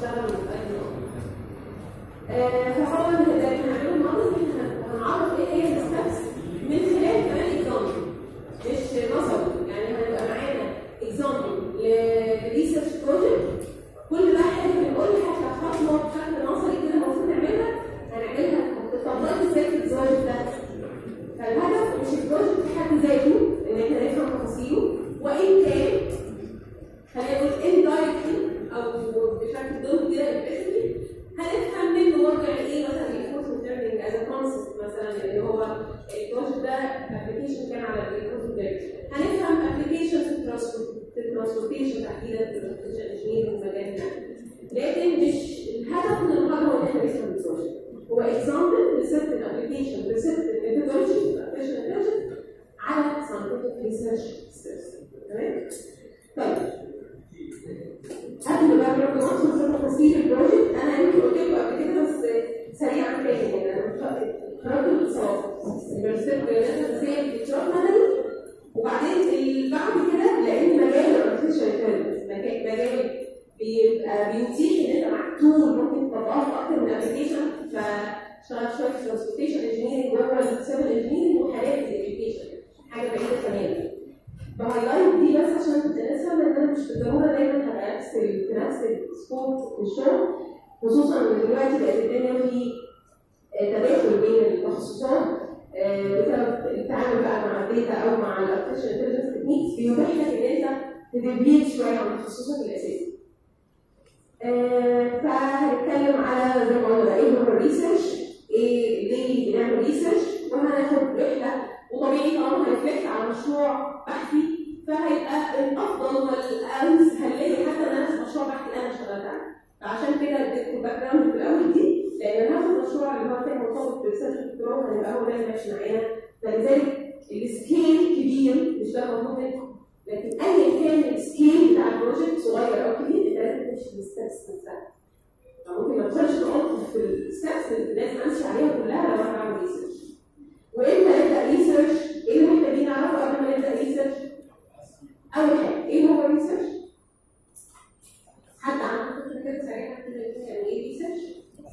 اشتغل في اي نقطه آه، فهو اللي هنعمله النهارده إن إحنا هنعرف ايه هي الستبس من خلال كمان اكزامبل مش نظري يعني هيبقى معانا اكزامبل لريسيرش بروجكت كل بقى حاجه بنقول لها خطوه بشكل نظري كده المفروض نعملها هنعملها تطبقي ازاي في البروجكت ده فالهدف مش البروجكت في حد ذاته ان احنا نفهم تفاصيله وان كان خلينا نقول indirectly او بشكل ضمن كده implicitly هنفهم منه برضه يعني ايه مثلا الريكروتمنت ليرنينج از كونسبت مثلا اللي هو البروجكت ده ابلكيشن كان على الريكروتمنت ليرنينج هنفهم ابلكيشن في الترانسبورتيشن تحديدا في الانجينيرنج مجالنا لكن مش الهدف من المحاضره هو ان احنا نفهم البروجكت هو اكزامبل لسيرتن ابلكيشن لسيرتن ميثودولوجي ابلكيشن انتليجنس على scientific ريسيرش تمام؟ طيب قبل بقى ما ندخل في تفاصيل البروجكت انا يمكن قلت لكم قبل كده بس سريعا تاني يعني انا خرجت الاتصالات يونيفرسيتي الرياضيات الهندسيه في اتصالات مدني وبعدين ال- بعد كده لان مجال الارتفيشال انتليجنس مجال بيبقى بيتيح ان انت معاك تول ممكن تطبقها في اكتر من ابلكيشن فاشتغلت شويه في ترانسبورتيشن انجينيرنج جوه السيفل انجينيرنج وحاجات زي education حاجه بعيده تماما بهايلايت دي بس عشان نفهم ان انا مش بالضروره دايما هبقى نفس ال- في نفس السبوت في الشغل خصوصا ان دلوقتي بقت الدنيا في آه، تداخل بين التخصصات آه، بسبب التعامل بقى مع الداتا او مع الارتفيشال انتليجنس تكنيكس بيتيح لك ان انت تديفيت شويه عن تخصصك الاساسي. آه، فهنتكلم على زي ما قلنا ايه هو الريسيرش ايه ليه بنعمل ريسيرش وهناخد رحله وطبيعي طالما هنفلكت على مشروع بحثي فهيبقى الافضل والامثل ليا حتى ان انا في مشروع بحثي انا اشتغلت عليه فعشان كده اديتكم باك جراوند في الاول دي لان هذا المشروع اللي هو كان مرتبط بريسيرش الدكتوراه هيبقى هو ده اللي ماشي معانا فلذلك السكيل كبير مش ده مطلوب منكم لكن ايا كان السكيل بتاع البروجكت صغير او كبير انت لازم تمشي بالستبس نفسها فممكن ما تدخلش تقعد في الستبس اللي لازم امشي عليها كلها لو انا بعمل ريسيرش وامتى نبدا ريسيرش؟ ايه اللي محتاجين نعرفه قبل ما نبدا ريسيرش؟ اول حاجه ايه هو الريسيرش؟ حد عنده فكره كده سريعه كده يقول يعني ايه ريسيرش؟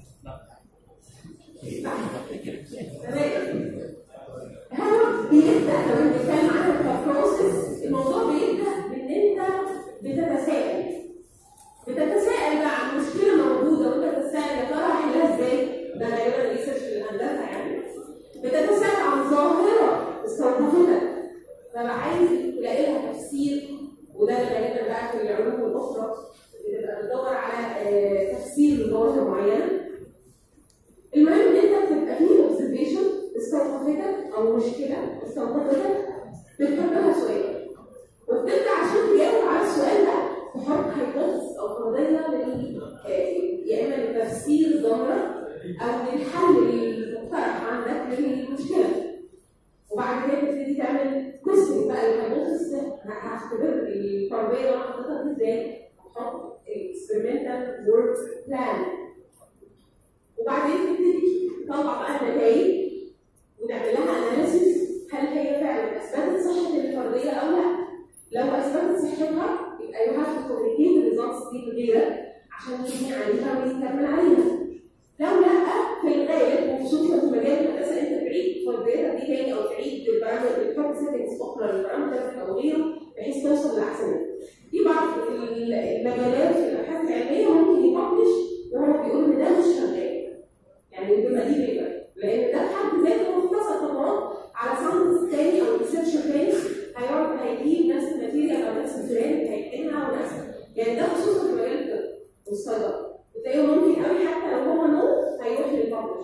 تمام هو بيبدا لو بنتكلم عنها كبروسيس الموضوع بيبدا بان انت بتتساءل بتتساءل بقى عن مشكله موجوده وانت بتتساءل يا ترى احلها ازاي؟ ده غالبا ريسيرش في الهندسه يعني بتتساءل عن ظاهره استوقفتك فبقى عايز تلاقي لها تفسير وده غالبا بقى في العلوم الاخرى بتبقى بتدور على آه، تفسير لظواهر معينه المهم ان انت بتبقى فيه اوبزرفيشن استوقفتك او مشكله استوقفتك بتحط لها سؤال وبتبدا عشان تجاوب على السؤال ده تحط هايبوثيس او فرضيه لل آه، يا اما لتفسير ظاهره او للحل المقترح عندك للمشكله وبعد كده تبتدي تعمل كويستنج بقى الهايبوثيس ده هختبر الفرضيه اللي انا حاططها دي ازاي؟ هحط اكسبيرمنتال ورك بلان وبعدين تبتدي تطلع بقى النتائج ونعمل لها اناليسيس هل هي فعلا اثبتت صحه الفرضيه او لا؟ لو اثبتت صحتها يبقى يو هاف تو كوميونيكيت الريزلتس دي لغيرك عشان يبني عليها ويكمل عليها. لو لا في الغالب وخصوصا في مجال الهندسه انت تعيد فرضيتك دي تاني او تعيد البارامتر بتحط سيتنجز اخرى للبارامتر او غيره بحيث توصل لاحسن في بعض المجالات في الابحاث العلميه ممكن يبلش وهو بيقول ان ده مش شغال يعني الجمله دي بيبقى لان ده في حد ذاته مختصر خطوات على ساينس تاني او ريسيرش تاني هيقعد هيجيب نفس الماتيريال او نفس الفلان اللي هيحقنها ونفس يعني ده خصوصا في مجال الطب والصيدله بتلاقيه ممكن قوي حتى لو هو نو هيروح للببلش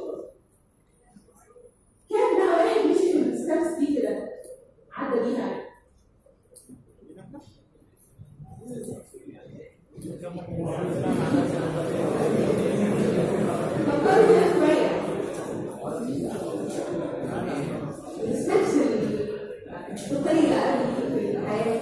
كام بقى واحد مشي في الستبس دي كده عدى بيها فكروا كده شويه الستبس الخطيه قوي في الحياه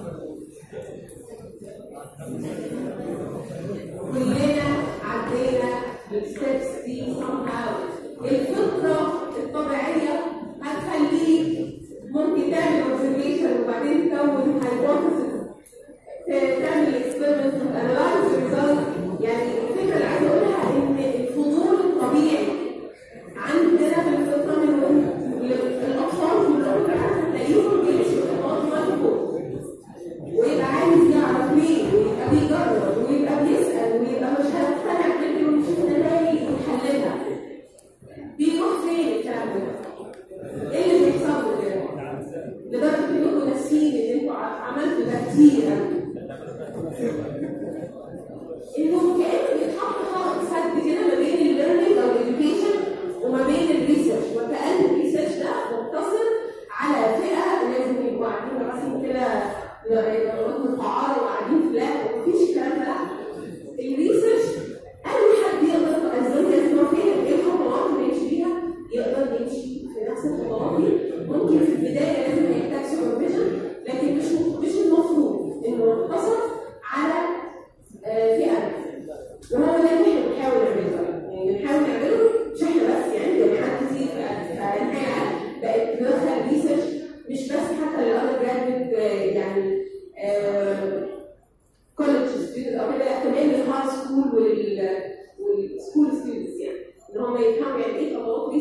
كلنا عدينا بالستبس دي somehow الفطره الطبيعيه هتخليك ممكن تعمل observation وبعدين تكون hypothesis ت- تعمل experiment وتanalyze result يعني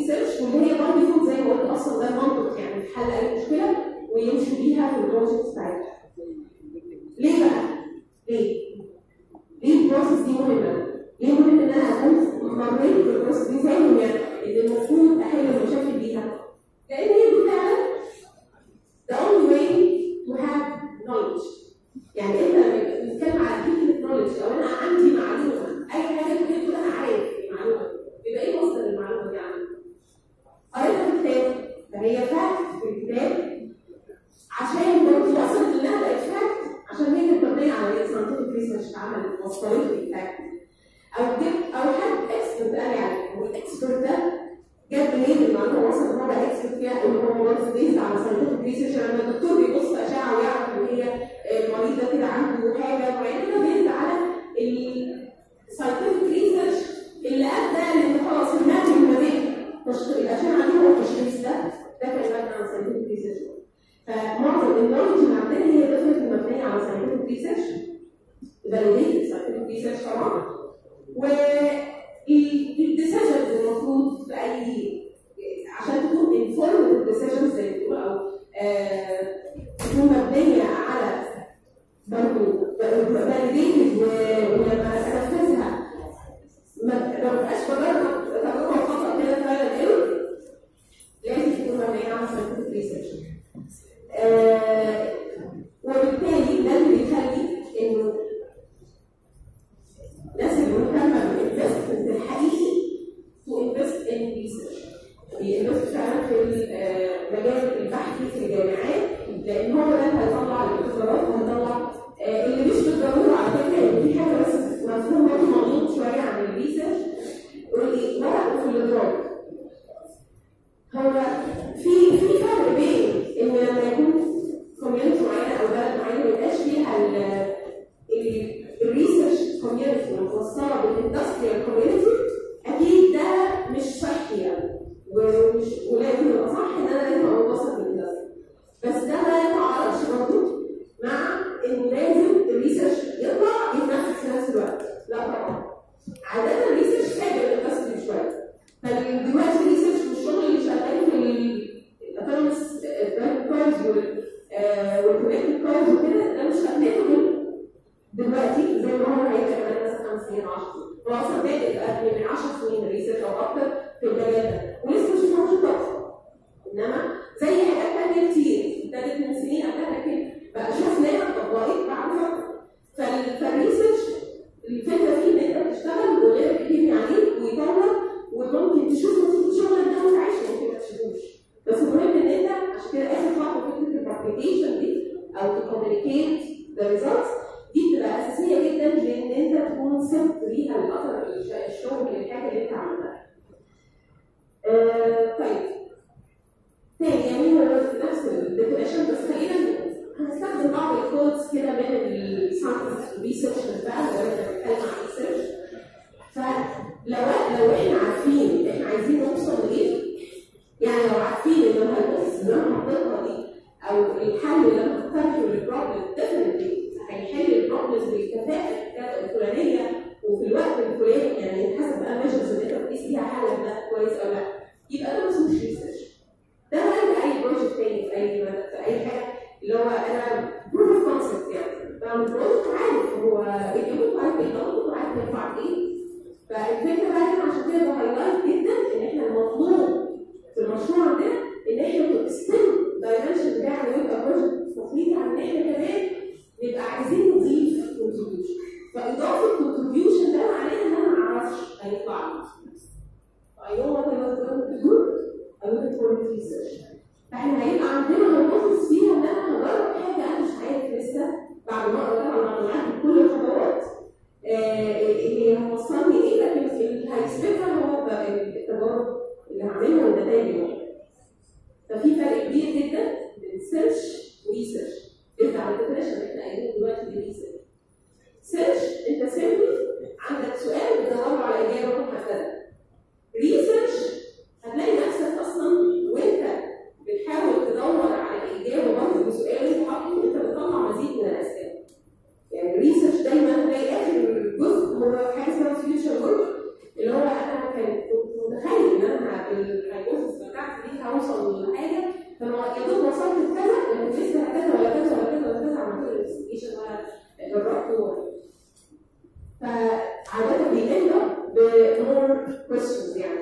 ريسيرش واللي هي باي ديفولت زي ما قلت اصلا ده المنطق يعني في حل اي مشكله ويمشوا بيها في البروجكت بتاعتهم. ليه بقى؟ ليه؟ ليه البروسيس دي مهمه؟ ليه مهم ان انا اكون مريت بالبروسيس دي فاهم يعني ان المفروض احل المشاكل بيها؟ لان هي دي فعلا the only way to have knowledge يعني انت لما بنتكلم على فكره knowledge او انا عندي معلومه اي حاجه ممكن تقول انا عارف المعلومه يبقى ايه مصدر المعلومه دي عندي؟ قريتها في الكتاب فهي فاكت في الكتاب عشان برضه وصلت انها بقت فاكت عشان هي كانت مبنيه على ساينتفك ريسيرش اتعملت وصلت لي فاكت او جبت او حد اكسبرت قال لي عليه والاكسبرت ده جاب منين المعلومه وصل ان هو بقى اكسبرت فيها ان هو برضه بيزد على ساينتفك ريسيرش لما الدكتور بيبص اشعه ويعرف ان هي المريض ده كده عنده حاجه معينه بيزد على الساينتفك ريسيرش اللي ادى لان خلاص الماتش ما بين الاشعه دي والتشخيص ده ده كان مبني على ساينتفك ريسيرش فمعظم النولج اللي عندنا هي ديفنت مبنيه على ساينتفك ريسيرش فاليديتد ساينتفك ريسيرش طبعا والديسيجنز المفروض في اي عشان تكون انفورمد ديسيجنز زي ما بتقول او آه تكون مبنيه على برضه فاليديتد ولما انفذها ما بقاش بجرب تجربه خطا كده فعلا ايرور لازم تكون مبنيه على ساينتفك ريسيرش آه وبالتالي ده اللي بيخلي انه الناس اللي مهتمه بالانفستمنت الحقيقي تو انفست ان ريسيرش بينفست فعلا في المجال البحثي في الجامعات لان هو ده اللي هيطلع الابتكارات وهيطلع آه اللي مش بالضروره على فكره يعني في حاجه بس مفهوم برضه مغلوط شويه عن الريسيرش ورقه في الادراك هو في في فرق بين ان لما يكون كوميونتي معينه او بلد معينه ما يبقاش فيها الريسيرش كوميونتي متوصله بالاندستريال كوميونتي اكيد ده مش صحي يعني ومش ولازم يبقى صح ان انا لازم اوصل بالاندستري بس ده ما يتعارضش برضه مع ان لازم الريسيرش يطلع يتنفذ في نفس الوقت لا طبعا عاده الريسيرش فاجر الاندستري شويه فدلوقتي الريسيرش والشغل اللي شغال في الاوتونومس كارز والكونكتد كارز وكده ده مش هتلاقيه دلوقتي زي ما هو هيبقى كمان مثلا خمس سنين 10 سنين هو اصلا بادئ من 10 سنين ريسيرش او اكتر في المجال ده ولسه مش موجود طبعا انما زي حاجات ثانيه كتير ابتدت من سنين قبلها لكن بقى شفناها اتطبقت بعد فتره فالريسيرش الفكره فيه ان انت بتشتغل وغيرك يبني عليك ويطور وممكن تشوف نتيجه شغلك ده وانت عايش ممكن ما تشوفوش بس المهم ان انت عشان كده اخر خطوه فكره الابلكيشن دي او تكوميونيكيت ذا ريزلتس دي بتبقى اساسيه جدا لان انت تكون سبت ليها الاثر الشغل الحاجه اللي انت عملتها. آه طيب تاني يعني هو نفس الديفينيشن بس خلينا هنستخدم بعض الكودز كده من الساينس ريسيرش بقى لو احنا بنتكلم عن ريسيرش فلو لو احنا عارفين احنا عايزين نوصل لايه يعني لو عارفين ان الهايبوثيسز اللي انا حاططها دي او الحل اللي انا اخترته للبروبلم ديفنتلي هيحل البروبلمز بالكفاءه الفلانيه وفي الوقت الفلاني يعني حسب بقى ميجرز اللي انت بتقيس فيها حالك ده كويس او لا يبقى ده ما اسموش ريسيرش ده بقى اي بروجكت تاني في اي في اي حاجه اللي هو انا بروف اوف كونسبت يعني بعمل بروجكت عارف هو الانبوت عارف ايه الاوتبوت عارف ينفع في ايه فالفكره بقى هنا عشان كده بهايلايت جدا ان احنا المطلوب في المشروع عندنا ان احنا تكستند الدايمنشن بتاع الويب بروجكت تفصيلي عن ان احنا كمان نبقى عايزين نضيف كونتريبيوشن فاضافه كونتريبيوشن ده معناه ان انا ما اعرفش هيطلع لي I know what I was going to do I wouldn't for research فاحنا هيبقى عندنا هنبص فيها ان انا هجرب حاجه انا مش عارف لسه بعد ما اقرا طبعا المعلومات بكل الخطوات اللي هتوصلني ايه لكن اللي هيثبتها هو التجارب اللي هعملها والنتائج ففي فرق كبير جدا بين سيرش وريسيرش ارجع على الديفينيشن اللي احنا قايلينه دلوقتي دي ريسيرش سيرش انت سيمبلي عندك سؤال بتدور على اجابه محدده ريسيرش هتلاقي نفسك اصلا وانت بتحاول تدور على الاجابه برضه بسؤال انت حاطه انت بتطلع مزيد من الاسئله يعني الريسيرش دايما تلاقي اخر جزء هو حاجه اسمها فيوتشر ورك اللي هو انا كان كنت متخيل ان انا انفستيجيشن ولا جربته فعادة بيند بمور كويستشنز يعني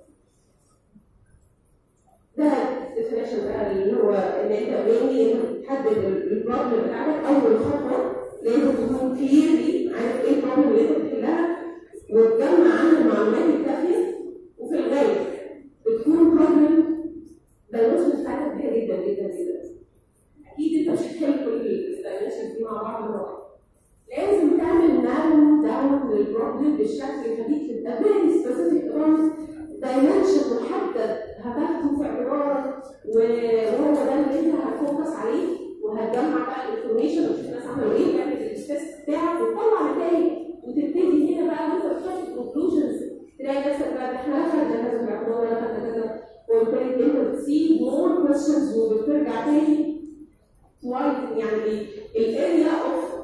ده الديفينيشن بقى اللي هو ان انت mainly تحدد البروبلم بتاعتك اول خطوه لازم تكون كليرلي عارف ايه البروبلم اللي انت بتحلها وتجمع عنها المعلومات الكافيه وفي الغالب بتكون بروبلم دايمنشن بتاعتها كبيره جدا جدا جدا اكيد انت مش هتحل كل الدايمنشن دي مع بعض مره واحده لازم تعمل نارو داون للبروبلم بالشكل اللي يخليك تبقى فيري سبيسيفيك اون دايمنشن محدد هتاخده في اعتبارك وهو ده اللي انت هتفوكس عليه وهتجمع بقى الانفورميشن وتشوف الناس عملوا ايه تعمل التست بتاعك وتطلع نتائج وتبتدي هنا بقى وانت بتحط كونكلوجنز تلاقي نفسك بقى احنا خدنا كذا في الاعتبار انا خدنا كذا وبالتالي انت بتسيب مور كويشنز وبترجع تاني وايد يعني الاريا اوف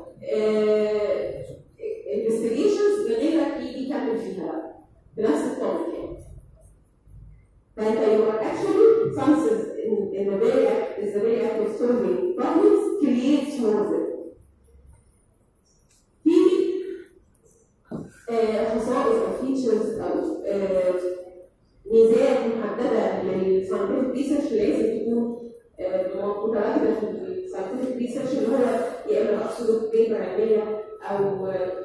انفستيجيشنز غيرك يجي يكمل فيها بقى بنفس الطريقه يعني فانت you are actually chances in, in the very act is the very act of solving problems creates more of it. في آه، خصائص او فيتشرز او آه، ميزات محدده للساينتفك ريسيرش لازم تكون آه، متواجده في الساينتفك ريسيرش اللي هو يا اما اقصد بيبر علميه او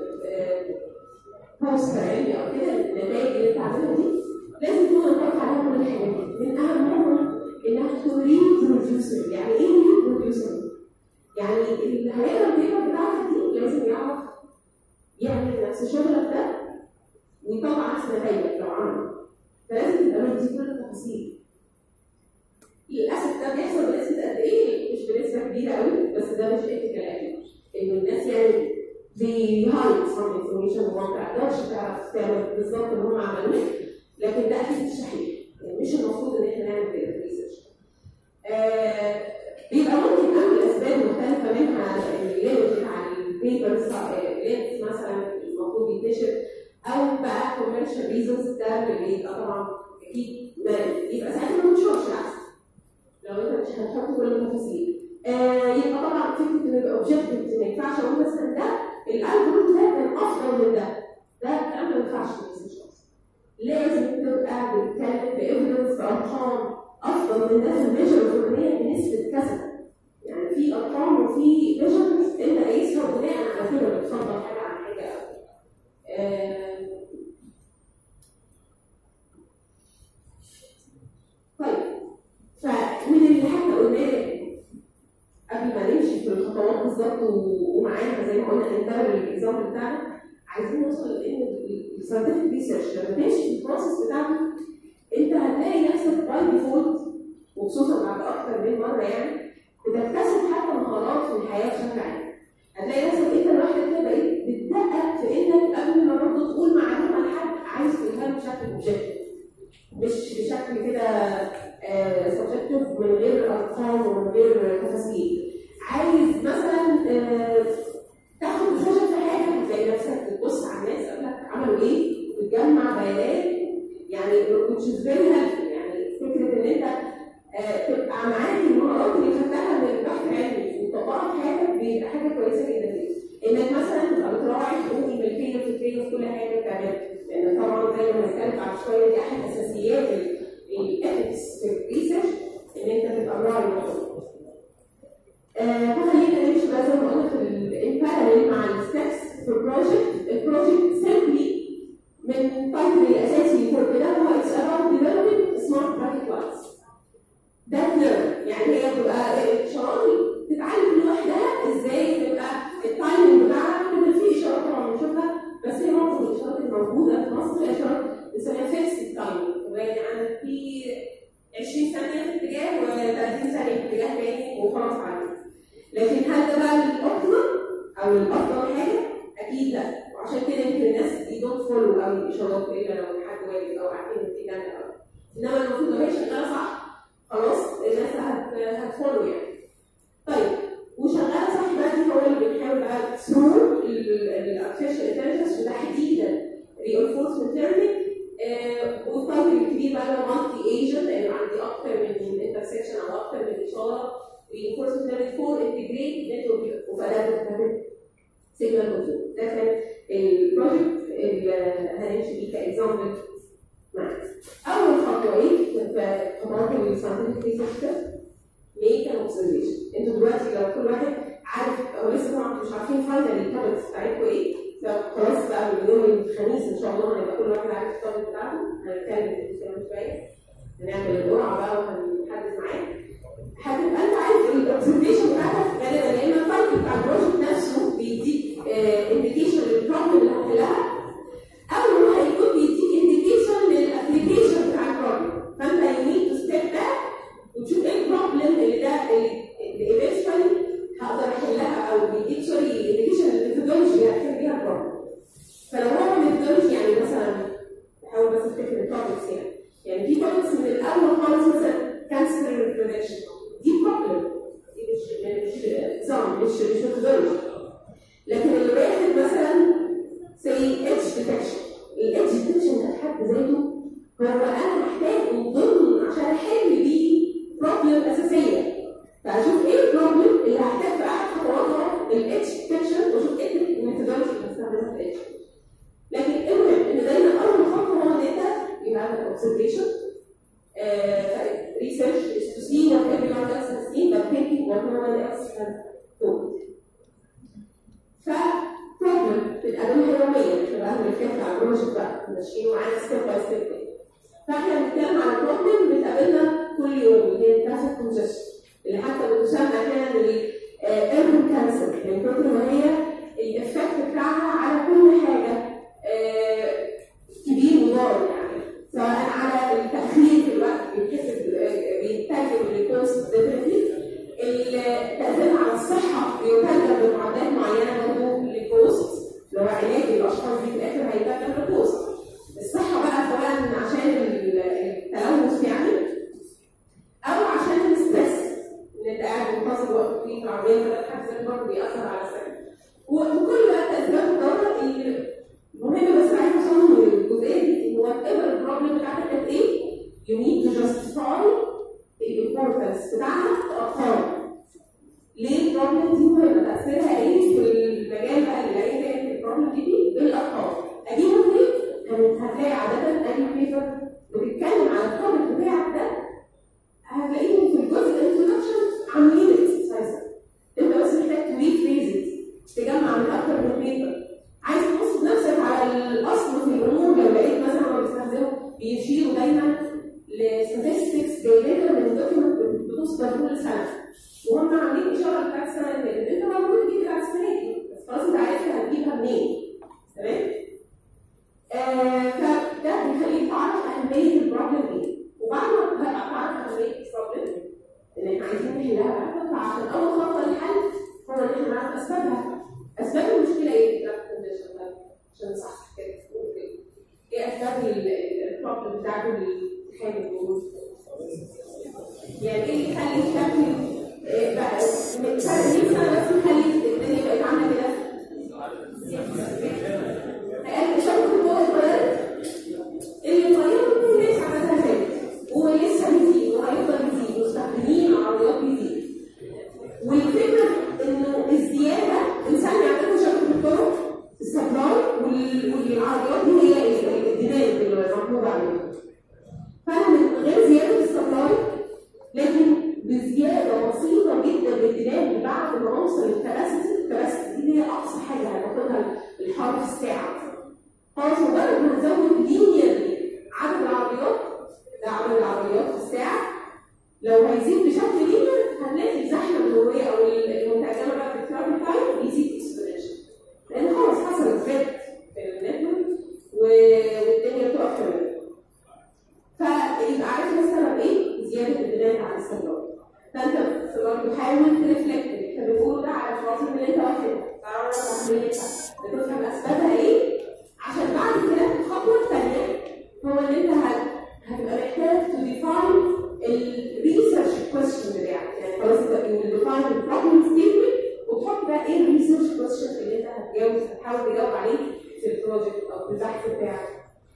بوستر علمي او كده النتائج اللي انت عاملها دي لازم تكون متوقع عليها كل الحاجات دي من اهمهم انها تكون ريبروديوسر يعني ايه ريبروديوسر؟ يعني اللي هيقرا البيبر بتاعتك دي لازم يعرف يعمل نفس شغلك ده ويطلع نفس نتائجك لو عمل فلازم تبقى مدي كل التفاصيل للاسف ده بيحصل بنسبه قد ايه؟ مش بنسبه كبيره قوي بس ده مش ايثيكال اكيد انه الناس يعني بيهايد some information وما بتقدرش تعرف تعمل بالظبط اللي هم عملوه لكن ده اكيد مش صحيح يعني مش المفروض ان احنا نعمل كده في الريسيرش آه بيبقى ممكن اعمل اسباب مختلفه منها الليمت بتاع البيبرز لينت مثلا المفروض يتنشر او بقى كوميرشال ريزونز ده اللي بيبقى طبعا اكيد يبقى ساعتها ما بنشوفش احسن لو انت مش هتحط كل التفاصيل آه يبقى طبعا فكره ان يبقى اوبجيكتيف ما ينفعش اقول مثلا ده الالجوريثم ده كان افضل من ده ده الكلام ما ينفعش في الريسيرش لازم تبقى بتتكلم بايفيدنس بارقام افضل من ده في الميجر الفلانيه بنسبه كذا يعني في ارقام وفي ميجرمنتس انت قايسها بناء على كده بتفضل حاجه عن حاجه آه طيب فمن اللي احنا قلناه قبل ما نمشي في الخطوات بالظبط ومعانا زي ما قلنا ننتبه للاكزامبل بتاعنا عايزين نوصل لان الساينتفك ريسيرش لما تمشي في البروسيس بتاعته انت هتلاقي نفسك باي ديفولت وخصوصا بعد اكتر من مره يعني بتكتسب حتى مهارات في الحياه بشكل عام هتلاقي نفسك انت لوحدك كده بقيت بتدقق في انك قبل ما برضه تقول معلومه لحد عايز تقولها له بشكل اوبجيكتيف مش بشكل كده سبجكتيف من غير ارقام ومن غير تفاصيل عايز مثلا آه تاخد ديسيجن في حاجه هتلاقي نفسك بتبص على الناس قبلك عملوا ايه وتجمع بيانات يعني which is very helpful يعني فكره ان انت آه تبقى معاك المهارات اللي خدتها من البحث العلمي وتطبقها في حياتك بيبقى حاجه كويسه جدا جدا انك مثلا تبقى بتراعي حقوق الملكيه الفكريه في كل حاجه بتعملها لان طبعا زي ما هنتكلم بعد شويه دي احد اساسيات الاثكس في الريسيرش ان انت تبقى مراعي الموضوع فخلينا نمشي بقى زي ما قلنا في الباراليل مع الستبس في البروجكت البروجكت سيمبلي من التايتل الاساسي فور كده هو اتس اباوت ديفلوبينج سمارت ترافيك لايتس ده ليرن يعني هي بتبقى اشارات تتعلم لوحدها ازاي تبقى التايمنج بتاعها كده في اشارات طبعا بنشوفها بس هي معظم الاشارات الموجوده في مصر اشارات بنسميها فيكس تايمنج يعني عندك في 20 ثانيه في اتجاه و30 ثانيه في اتجاه تاني وخلاص على لكن هل ده بقى الاوبتيمم او الافضل حاجه؟ اكيد لا وعشان كده يمكن الناس دي دونت فولو قوي الاشارات الا لو حد واقف او عارفين الاتجاه ده قوي انما المفروض لو هي شغاله صح خلاص الناس هت هتفولو يعني طيب وشغاله صح بقى دي هو اللي بنحاول بقى ثرو الارتفيشال انتليجنس وتحديدا reinforcement learning والفرق الكبير بقى لو مالتي ايجنت لان عندي اكتر من انترسكشن او اكتر من اشاره reinforcement learning for integrate network وفده بتتكتب سيجنال كنترول ده كان البروجكت اللي هنمشي بيه كاكزامبل معانا اول خطوه ايه في خطوات الساينتفك ريسيرش ميك ان اوبزرفيشن انتوا دلوقتي لو كل واحد عارف او لسه طبعا مش عارفين فاينل التوبكس بتاعتكم ايه فخلاص بقى من يوم الخميس ان شاء الله هيبقى كل واحد عارف التوبك بتاعته هنتكلم في الكلام شويه هنعمل القرعه بقى وهنحدد معاه هتبقى انت عارف الاوبزرفيشن بتاعتك غالبا يا اما الفايل بتاع البروجكت نفسه بيديك انديكيشن للبروبلم اللي هتحلها او هيكون بيديك انديكيشن للابلكيشن بتاع البروبلم فانت يو نيد تو ستيب باك وتشوف ايه البروبلم اللي ده اللي ايفينشولي هقدر احلها او بيديك سوري انديكيشن للميثودولوجي اللي هتحل بيها البروبلم فلو هو ميثودولوجي يعني مثلا بحاول بس افتكر التوبكس يعني يعني في توبكس من الاول خالص مثلا كانسر بريفنشن دي بروبلم دي مش مش نظام مش مش ميثودولوجي لكن اللي واخد مثلا زي اتش ديتكشن الاتش ديتكشن ده في حد ذاته هو انا محتاج من ضمن عشان احل بيه بروبلم اساسيه فاشوف ايه البروبلم اللي هحتاج في احد خطواتها الاتش ديتكشن واشوف ايه الميثودولوجي اللي هستخدمها في الاتش لكن المهم ان دايما اول خطوه هو ان انت you have an observation uh, research is to see what everyone else has seen but thinking what no one else has thought ف problem في الأدوية اليومية احنا بقى بنتكلم على البروجكت بقى ماشيين معانا ستيب باي ستيب فاحنا بنتكلم على problem بتقابلنا كل يوم اللي هي التاسك كونجستشن اللي حتى بتسمى احيانا بالايربن كانسر يعني كتر ما هي الافكت بتاعها على كل حاجه آه، كبير وضار يعني سواء على التاخير في الوقت بيتحسب بيترجم لكوست ديفرنتلي التاثير على الصحه بيترجم بمعدات معينه برضه لكوست اللي هو علاج الاشخاص دي في الاخر هيترجم لكوست الصحه بقى سواء عشان التلوث يعني او عشان الستريس ان انت قاعد منتظر وقت طويل في العربيه فده في حد ذاته برضه بيأثر على الصحه وكل بقى الاسباب الضاره اللي المهم بس عايز اوصل للجزئيه دي ان وات ايفر البروبلم بتاعتك كانت ايه يو نيد تو جاستيفاي الامبورتنس بتاعها كارقام ليه البروبلم دي مهمه تاثيرها ايه في المجال بقى اللي ايه كانت البروبلم دي دي بالارقام اجيبه منين؟ كانت هتلاقي عاده اي بيبر بتتكلم على التوبيك بتاعك ده هتلاقيهم في الجزء الانترودكشن عاملين اكسرسايز انت بس محتاج تريفريز تجمع من اكتر من بيبر عايز تبص نفسك على الاصل في الامور لو لقيت مثلا هو بيستخدموا بيشيروا دايما لستاتستكس جايه من دوكيمنت بتصدر كل سنه وهم عاملين اشاره بتاعت السنه اللي فاتت انت موجود دي بتاعت السنه دي بس خلاص انت عارف هتجيبها منين تمام؟ آه فده بيخليك تعرف اهميه البروبلم ايه وبعد ما تعرف اهميه البروبلم اللي احنا عايزين نحلها بقى فعشان اول خطوه للحل هو ان احنا نعرف اسبابها اسباب المشكله ايه؟ عشان نصحح كده ايه اسباب البروبلم بتاعته الامتحان الجنود يعني ايه اللي يخلي الشكل إيه بقى من فرق 100 سنه بس يخلي الدنيا بقت عامله كده اقل شكل جوه اتغيرت اللي اتغيرت الناس عملتها تاني ولسه بيزيد وهيفضل يزيد مستخدمين عربيات بيزيد والفكره انه الزياده بنسمي عندنا شكل الطرق السبلاي والعربيات دي هي الديناميك اللي مطلوب عليها فانا من غير زياده السبلاي لكن بزياده بسيطه جدا بالديناميك بعد ما اوصل للكباسيتي الكباسيتي دي هي اقصى حاجه هتاخدها الحرف الساعه خلاص مجرد ما نزود لينير عدد العربيات ده عدد العربيات في الساعه لو هيزيد بشكل لينير هنلاقي الزحمه المروريه او المترجمه بقى في الترافيك تايم يزيد اكسبوننشال لان خلاص حصل جريد في النتورك والدنيا بتقف كمان فيبقى عارف السبب ايه؟ زياده البناء على السبب فانت برضه حاول ترفلكت اللي احنا بنقوله ده على الفواصل اللي انت واخدها تعرف تعملها بتفهم اسبابها ايه عشان بعد كده الخطوه الثانيه هو ان انت هتبقى محتاج تو ديفاين الريسيرش كويستشن بتاعك يعني خلاص انت ديفاين البروبلم ستيتمنت وتحط بقى ايه الريسيرش كويستشن اللي انت هتجاوب هتحاول تجاوب عليه في البروجكت او في البحث بتاعك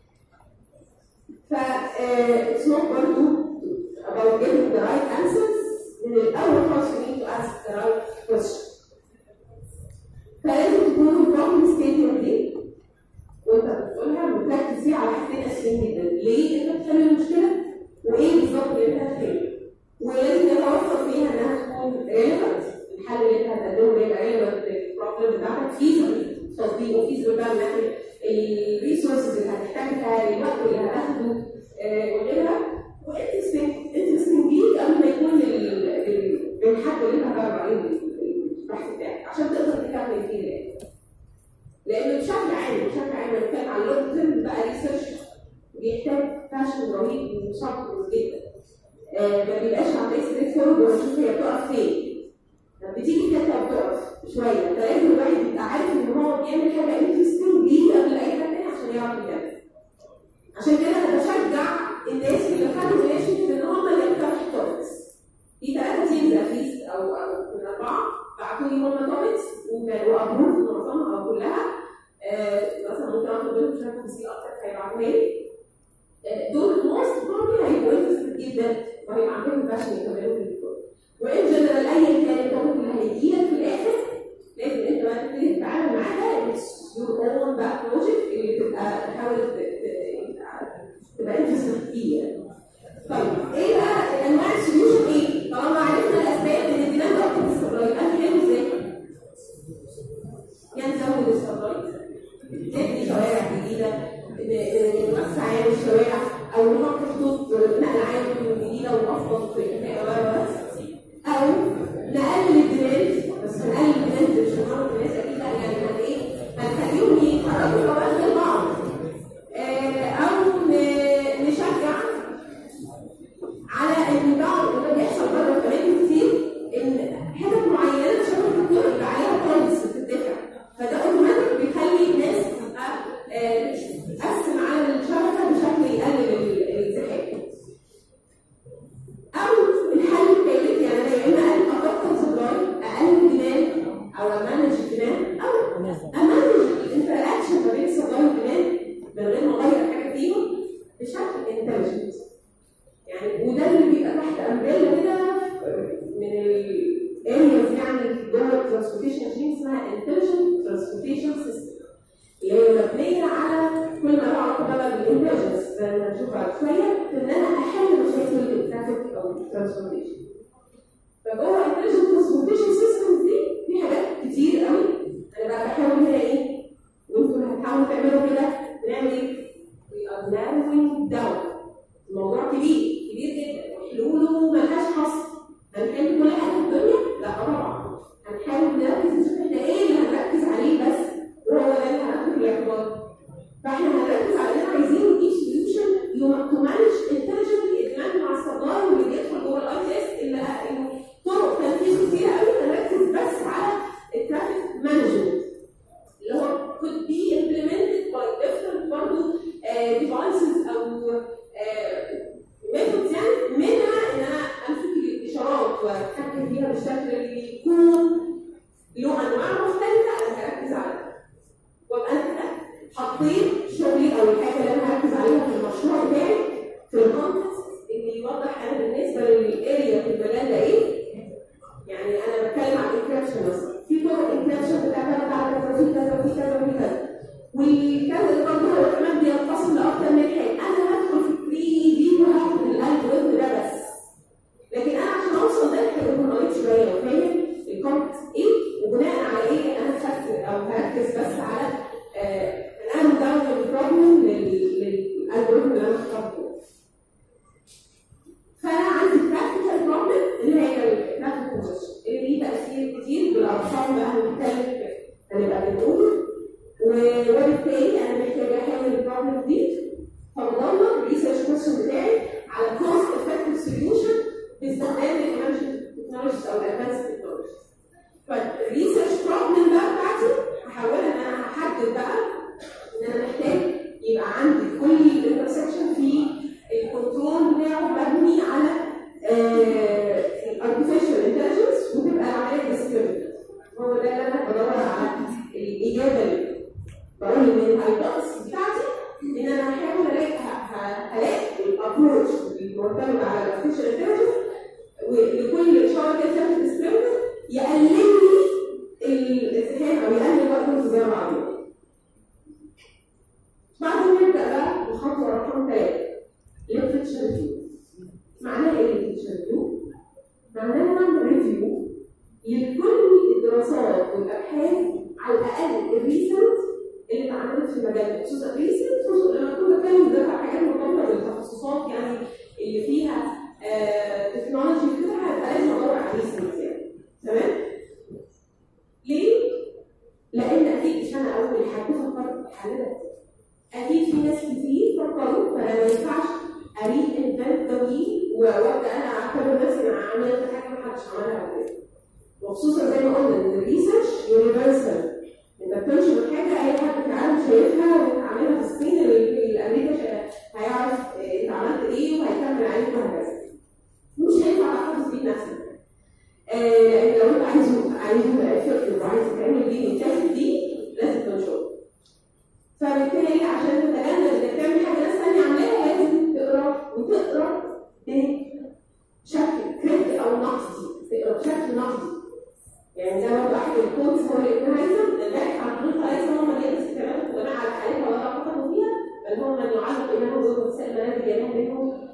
ف it's not برضه about getting the right answers من الاول خالص you need to ask the right question انت بتقولها وتركز فيها على حاجتين اساسيين جدا ليه انت بتحل المشكله وايه بالظبط اللي انت هتحله ولازم يتوفر فيها انها تكون ريليفنت الحل اللي انت هتقدمه يبقى ريليفنت للبروبلم بتاعتك فيزبل تطبيقه فيزبل بقى من ناحيه الريسورسز اللي هتحتاجها الوقت اللي هتاخده آه، وغيرها وانترستنج انترستنج ليك قبل ما يكون للحد اللي انت هتعرض عليه البحث بتاعك عشان تقدر تكمل فيه يعني. لان بشكل عام بشكل عام لما بنتكلم عن اللونج تيرم بقى ريسيرش بيحتاج فاشن رهيب وصبر جدا آه، ما بيبقاش عندك ستريت فورد وتشوف هي بتقف فين لما بتيجي تبدا بتقف شويه فلازم الواحد يبقى عارف ان هو بيعمل حاجه انترستنج ليه قبل اي حاجه تانيه عشان يعرف يكمل عشان كده انا بشجع الناس اللي خدوا ريليشن ان هم يفتحوا توبكس في ثلاثه تيمز اتليست او او من اربعه بعتوا لي هم توبكس وابروف معظمها او كلها آه، مثلا ممكن اطلب منهم شويه تفاصيل اكتر هيبعتوها لي آه، دول موست بروبلي هيبقوا انترستد جدا وهيبقى عندهم باشن يكملوا في الدكتور وان جنرال ايا كان التوبك اللي هيجي لك في الاخر لازم انت بقى تبتدي تتعامل معاها يور اون بقى بروجكت اللي تبقى تحاول ت- ت- تبقى انترستد فيه يعني. طيب ايه بقى انواع السوليوشن ايه؟ طالما عرفنا الاسباب ان الدماغ ده اكتر استقرار يبقى نعمل ازاي؟ يعني نزود الاستقرار نبني شوارع جديده ن- نوسع يعني الشوارع او نحط خطوط نقل عام جديده وافضل في الكفاءه و- و- او نقلل الدماغ بس هنقلل الدماغ مش هنعمل الناس اكيد لا يعني هن ايه هنخليهم يتحركوا حوالين غير بعض آه، او ن- نشجع على ان بعض وده بيحصل بره كمان كتير ان حتت معينه شبه الدكتور يبقى عليها بوليس بتدفع فده اوتوماتيك بيخلي الناس تبقى آه، تقسم على الشبكه بشكل يقلل ال- الازدحام او الحل الثالث يعني انا يا اما اقلل اكتر سبلاي اقلل ديماند او امانج الديماند او امانج الانتراكشن ما بين السبلاي والديماند من غير ما اغير حاجه فيهم بشكل انتليجنت يعني وده اللي بيبقى تحت امبريلا كده من الارياز يعني جوه الترانسبورتيشن ماشين اسمها انتليجنت ترانسبورتيشن سيستم اللي هي مبنيه على كل ما له علاقه بقى بالانتليجنس زي ما هنشوف بعد شويه في ان انا احل مشاكل الترافيك او الترانسبورتيشن فجوه الانتليجنت ترانسبورتيشن سيستم دي في حاجات كتير قوي انا بقى بحاول هنا ايه وانتوا هتحاولوا تعملوا كده بنعمل ايه؟ We are narrowing down الموضوع كبير كبير جدا وحلوله ملهاش حصر هنحل كل حاجه في الدنيا؟ لا طبعا هنحاول نركز نشوف احنا ايه اللي هنركز عليه بس وهو ده اللي هناخده في الاعتبار فاحنا هنركز على اننا عايزين نجيب سوليوشن تو مانج انتليجنتلي الدماغ مع السبلاي واللي بيدخل جوه الاي تي اس اللي اللي طرق تنفيذ كتير قوي هنركز بس على الترافيك مانجمنت اللي هو could be implemented by different برضه uh, devices او ميثودز يعني منها ان انا امسك الاشارات واتحكم فيها بالشكل اللي يكون له انواع مختلفه انا هركز عليها وابقى انا كده حطيت شغلي او الحاجه اللي انا هركز عليها في المشروع بتاعي في الكونتكست اللي يوضح انا بالنسبه للاريا في المجال ده ايه يعني انا بتكلم عن الانكريبشن مثلا في طرق انكريبشن بتعتمد على كذا وفي كذا وفي كذا وفي كذا والكذا اللي برضه هو كمان بينقسم لاكتر من حاجه انا هدخل في 3 دي وهاخد الالجوريثم ده بس لكن انا عشان اوصل ده هيكون قريت شويه وفاهم الكونتكست ايه وبناء على ايه انا خدت او هركز بس على انا داون البروبلم للالجوريثم اللي انا اخترته فانا عندي براكتيكال بروبلم اللي هي الترافيك كونجكشن اللي ليه تاثير كتير بالارقام بقى هنتكلم هنبقى بنقول و- وبالتالي انا محتاجه احل البروبلم دي فبدور الريسيرش كويشن بتاعي على كوست افكتيف سوليوشن باستخدام الايمرجنت تكنولوجيز او الادفانس تكنولوجيز فالريسيرش بروبلم بقى بتاعتي هحاولها ان انا هحدد بقى ان انا محتاج يبقى عندي كل الانترسكشن في الكنترول بتاعه مبني على الارتفيشال انتليجنس وتبقى العمليه ديسكريبت هو ده اللي انا بدور على الاجابه اللي بقول ان الهايبوثيسيس بتاعتي ان انا هحاول الاقي ه- ه- هلاقي الابروتش المعتمد على الارتفيشال انتليجنس ولكل اشاره كده كانت ديسكريبت يقلل لي الازدحام او يقلل وقت الانتظار عليه رقم ثلاثه literature review معناها ايه literature review؟ معناها نعمل ريفيو لكل الدراسات والابحاث على الاقل الريسنت اللي اتعملت في المجال خصوصا الريسنت خصوصا لما كنت بتكلم دلوقتي على حاجات مرتبطه بالتخصصات يعني اللي فيها تكنولوجي كده هبقى لازم ادور على الريسنت يعني تمام؟ ليه؟ لان اكيد مش انا اول حد فكرت في الحل ده اكيد في ناس كتير فكروا فانا ما ينفعش اريد انفنت دوي وابدا انا اعتبر نفسي انا عملت حاجه ما حدش عملها قبل كده وخصوصا زي ما قلنا ان الريسيرش يونيفرسال انت بتنشر حاجه اي حد في العالم شايفها وانت عاملها في الصين اللي امريكا هيعرف انت عملت ايه وهيكمل عليك وهكذا مش هينفع تحتفظ بيه نفسك آه لو انت عايز عايز فكر وعايز تعمل دي وتاخد دي لازم تنشره فبالتالي عشان تتجنب انك تعمل حاجه ناس ثانيه عاملاها لازم تقرا وتقرا بشكل كريتي او نقدي تقرا بشكل نقدي يعني ده برضه احد الكودز هو ابن هيثم امبارح عن طريق ليس هو من يدرس كلمات الجماعه على حالتها ولا كتبوا فيها بل هو من يعلق انه ضد مسائل منازل ينام منهم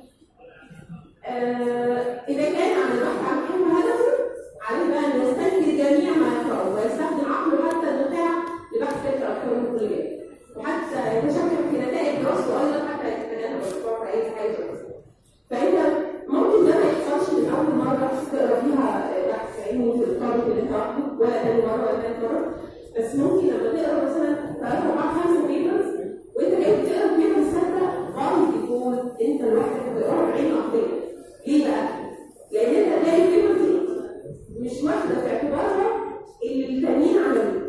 آه اذا كان عن البحث عن حلم هدفه عليه بقى ان يستنكر جميع ما يقراه ويستخدم عقله حتى النخاع لبحث فكره اكثر من كل ذلك وحتى يتشكل في نتائج دراسته ايضا حتى يتجنب الوقوع في اي حاجه فانت ممكن ده ما يحصلش من اول مره تقرا فيها بحث علمي في الطالب اللي انت واخده ولا تاني مره ولا تالت مره بس ممكن لما تقرا مثلا ثلاث اربع خمس بيبرز وانت جاي بتقرا بيبرز ثابته غلط يكون انت لوحدك بتقرا بعين نقديه ليه بقى؟ لان انت هتلاقي البيبرز دي مش واخده في اعتبارها اللي التانيين عملوه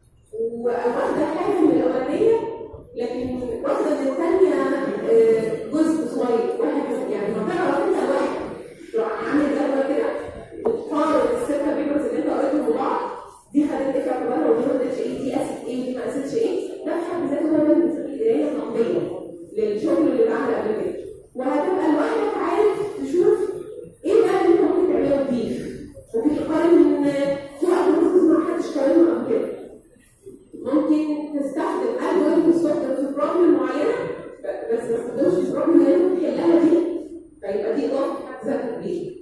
واخده حاجه من الاولانيه لكن واخده من الثانيه جزء صغير واحد يعني ما تعرف انت الواحد تروح عامل جدول كده وتقارن السته بيبرز اللي انت قريتهم ببعض دي خدت ايه في اعتبارها ودي ما خدتش ايه دي قاست ايه ودي ما قاستش ايه ده في حد ذاته هو اللي بنسميه قرايه نقديه للشغل اللي اتعمل قبل كده وهتبقى لوحدك عارف تشوف ايه بقى اللي انت ممكن تعمله جديد ممكن تقارن من في الجوريزمز ما حدش قارنها قبل كده ممكن تستخدم الجوريزم تستخدم في بروبلم معينه بس ما تستخدمش البروبلم اللي انت بتحلها دي فيبقى دي اضافه في حد ذاتها كبيره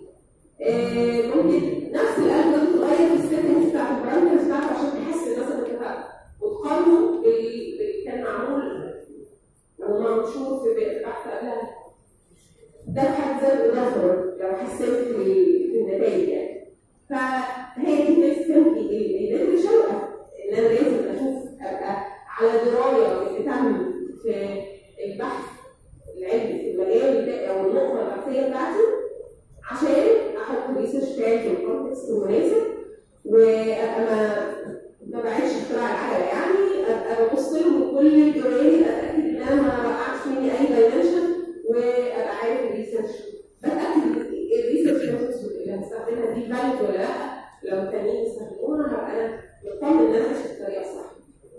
ممكن نفس الالجوريزم تغير في السيتنجز بتاعت البارامترز بتاعته عشان تحسن مثلا الكفاءه وتقارنه باللي كان معمول ومنشور في بحث قبلها ده في حد ذاته اضافه لو حسنت في النتائج يعني فهي دي سيمبلي الليترشر ان انا لازم اشوف ابقى على درايه باللي تم في البحث العلمي في المجال او النقطه البحثيه بتاعتي عشان احط ريسيرش بتاعي في الكونتكست المناسب وابقى ما ما بعيش اختراع العجله يعني ابقى ببص له كل الجوانب اتاكد ان انا ما وقعتش مني اي دايمنشن وابقى عارف الريسيرش بتاكد الريسيرش بروسيس اللي هستخدمها دي فاليد ولا لا لو التانيين يستخدموها هبقى انا مطمن ان انا ماشي بالطريقه الصح.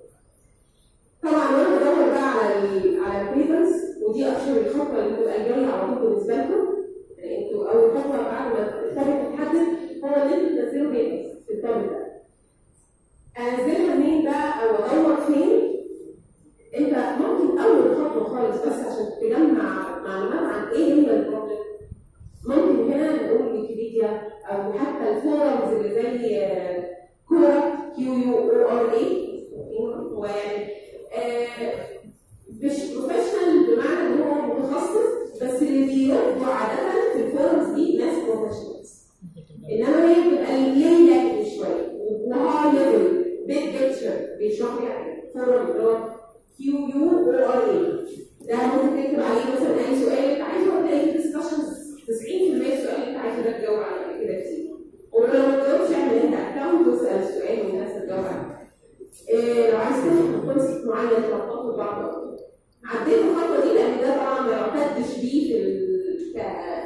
طبعا وانا بدور بقى على ال على البيبرز ودي اشهر الخطوه اللي بتبقى جايه على طول بالنسبه لكم يعني انتوا اول خطوه بعد ما الكتاب تتحدد هو ان انتوا تنزلوا بيبرز في الكتاب ده. انزلها منين بقى او ادور فين؟ انت ممكن اول خطوه خالص بس عشان تجمع معلومات عن ايه هي البروبلم ممكن هنا نقول ويكيبيديا او حتى الفورمز اللي زي كورة كيو يو او ار اي هو يعني مش بروفيشنال بمعنى ان هو متخصص بس اللي بيردوا عادة في الفورمز دي ناس بروفيشنالز انما هي بتبقى ليا شويه وهاي ليفل بيج بيكتشر بيشرح لي فورم اللي هو كيو يو او ار اي ده ممكن تكتب عليه مثلا اي سؤال انت عايزه وتلاقي ديسكشنز 90% السؤال اللي انت عايزه ده تجاوب عليه كده كتير ولو ما تجاوبش اعمل انت اكونت واسال السؤال والناس تجاوب عليه إيه لو عايز تفهم كونسيبت معين تلخبطوا بعض عديت الخطوه دي لان ده طبعا ما يعتدش بيه في ال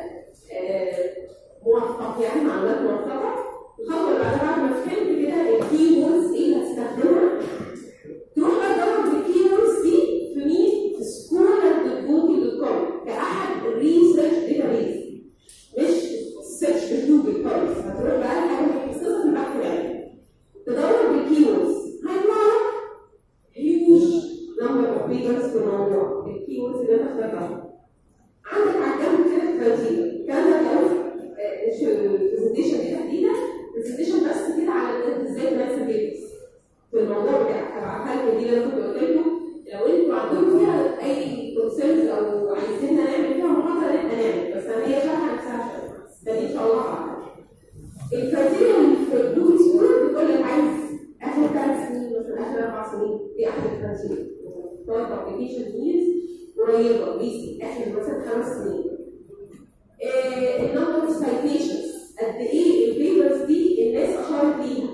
موفق يعني معلومات موفقه الخطوه اللي بعدها بعد ما فهمت كده الكي ووردز ايه اللي هستخدمها تروح بقى تدور بالكي ووردز دي في مين؟ في scholar.google.com كاحد الريسيرش داتابيز مش سيرش في جوجل خالص هتروح بقى حاجه متخصصه في البحث العلمي تدور بالكي ووردز هيطلع لك هيوج نمبر اوف ريدرز في الموضوع الموضوع الكي ووردز اللي انت اخترتها عندك على الجنب كده كرايتيريا الكلام ده لو مش البرزنتيشن دي تحديدا البرزنتيشن بس كده على ان انت ازاي تمارس البيزنس في الموضوع بتاعك هبعتها لكم دي اللي انا كنت قلت لكم لو انتوا عندكم فيها اي كونسيرنز او عايزيننا نعمل فيها محاضره نبقى نعمل بس انا هي شرح نفسها شويه ده دي ان شاء الله هعمل الكرايتيريا اللي في البلو سكول بتقول لك عايز اخر ثلاث سنين مثلا اخر اربع سنين دي اخر الكرايتيريا طيب ابلكيشن نيدز قريبه بيسي اخر مثلا خمس سنين النمبر اوف سايتيشنز قد ايه البيبرز دي الناس اشارت ليها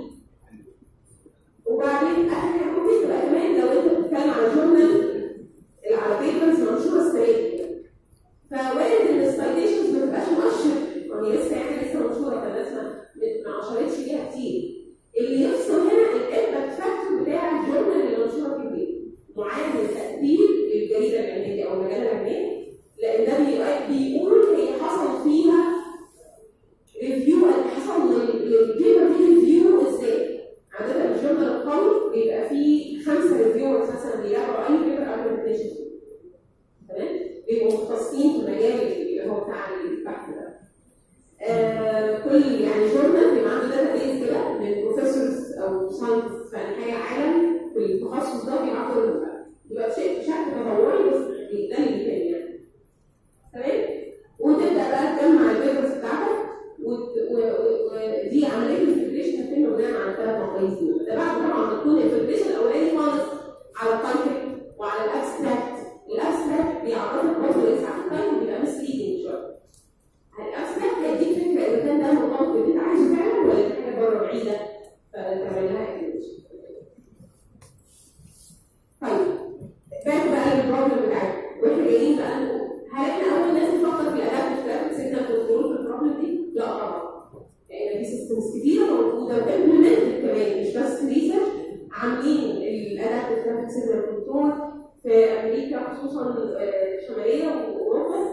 وبعدين اخر حاجه ممكن تبقى كمان لو انت بتتكلم على جورنال على بيبرز منشوره السنه دي فوارد ان السايتيشنز ما تبقاش مؤشر يعني لسه يعني لسه منشوره فالناس ما ما عشرتش ليها كتير اللي يفصل هنا الامباكت فاكتور بتاع الجورنال اللي منشوره في البيت معامل تاثير الجريده العلميه او المجله العلميه لان ده بيقول هي حصل فيها ريفيو حصل للبيبر دي ريفيو ازاي عادة الجورنال القوي بيبقى فيه خمسة ريفيورز مثلا بيراجعوا أي بيبر قبل ما تنشر تمام؟ بيبقوا مختصين في المجال اللي هو بتاع البحث ده. آه كل يعني جورنال بيبقى عنده داتا بيز كده من بروفيسورز أو ساينس في حاجة عالم في التخصص ده بيبعتوا يبقى بشكل بشكل تطوري بس ده اللي بيتم يعني. تمام؟ وتبدأ بقى تجمع البيبرز بتاعتك ودي عمليه الانتجريشن هتتم بناء على ثلاث مقاييس دول ده بعد طبعا ما تكون الانتجريشن الاولاني خالص على التايتل وعلى الابستراكت الابستراكت بيعرفك برضه لسه على التايتل بيبقى مسليدنج شويه الابستراكت هيديك فكره اذا كان ده مرتبط باللي انت عايزه فعلا ولا دي حاجه بره بعيده فتعمل لها انتجريشن طيب باك بقى للبروبلم بتاعتنا واحنا جايين بقى نقول هل احنا اول ناس نفكر في الادابتيف ترافيك سيجنال كنترول في البروبلم دي؟ لا طبعا. لان في سيستمز كتيره موجوده وامبلمنتد كمان مش بس ريسيرش عاملين الادابتيف ترافيك سيجنال كنترول في امريكا خصوصا الشماليه واوروبا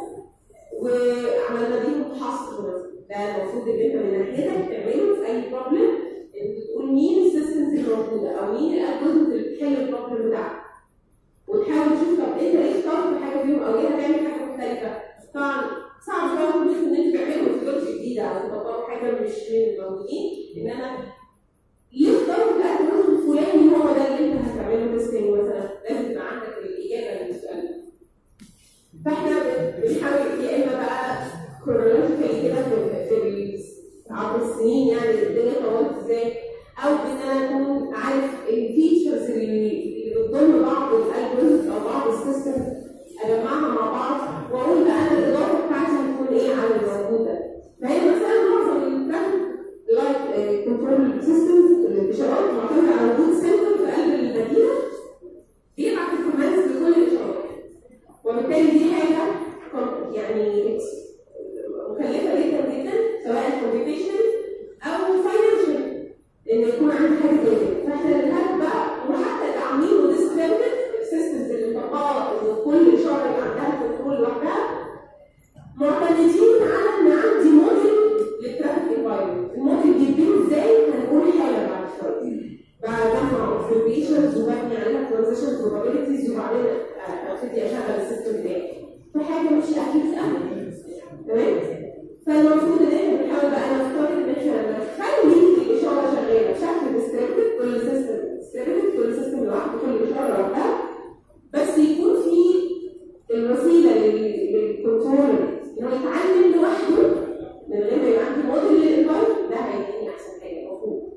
وعملنا بيهم حصر مثلا ده المفروض ان انت من ناحيتك تعمله في اي بروبلم انت تقول مين السيستمز الموجوده او مين الالجوريزمز اللي بتحل البروبلم بتاعك وتحاول تشوف طب انت ليه اخترت حاجه فيهم او ليه هتعمل حاجه مختلفه طبعا صعب طبعا مش ان انت تعملوا ميثودولوجي جديده او تطبقوا حاجه مش من الموجودين انما ليه اخترت الالجوريزم الفلاني هو ده اللي انت هتعمله تيستنج مثلا لازم يبقى عندك الاجابه للسؤال ده فاحنا بنحاول يا اما بقى كرونولوجيكالي كده في عبر السنين يعني الدنيا اتطورت ازاي او ان انا اكون عارف الفيتشرز اللي بتضم بعض الالجوريزمز او بعض السيستمز اجمعها مع بعض واقول بقى انا الاضافه بتاعتي هتكون ايه على الموجود ده فهي مثلا معظم الترافيك لايت كنترول سيستمز الاشارات معتمده على وجود سنتر في قلب المدينه بيبعت الكوماندز لكل الاشارات وبالتالي دي حاجه يعني مكلفه جدا جدا سواء كومبيوتيشن او فاينانشال ان يكون عندي حاجه زي كده فاحنا الهدف بقى وحتى تعميم وديسكريبت السيستمز اللي مطبقه ان كل اشاره يبقى عندها كنترول لوحدها معتمدين على ان عندي موديل للترافيك انفايرمنت الموديل بيبني ازاي هنقول حاجه بعد شويه بجمع اوبزرفيشنز وببني عليها ترانزيشن probabilities وبعدين ابتدي اشغل السيستم بتاعي في حاجه مش اكيد قوي تمام فالمفروض ان احنا بنحاول بقى نفترض ان احنا نخلي الاشاره شغاله بشكل ديستريبتد كل سيستم ديستريبتد كل سيستم لوحده كل اشاره لوحدها بس يكون في الوسيله للكنترول انه يتعلم لوحده من غير ما يبقى عندي موديل للانفايت ده هيديني احسن حاجه المفروض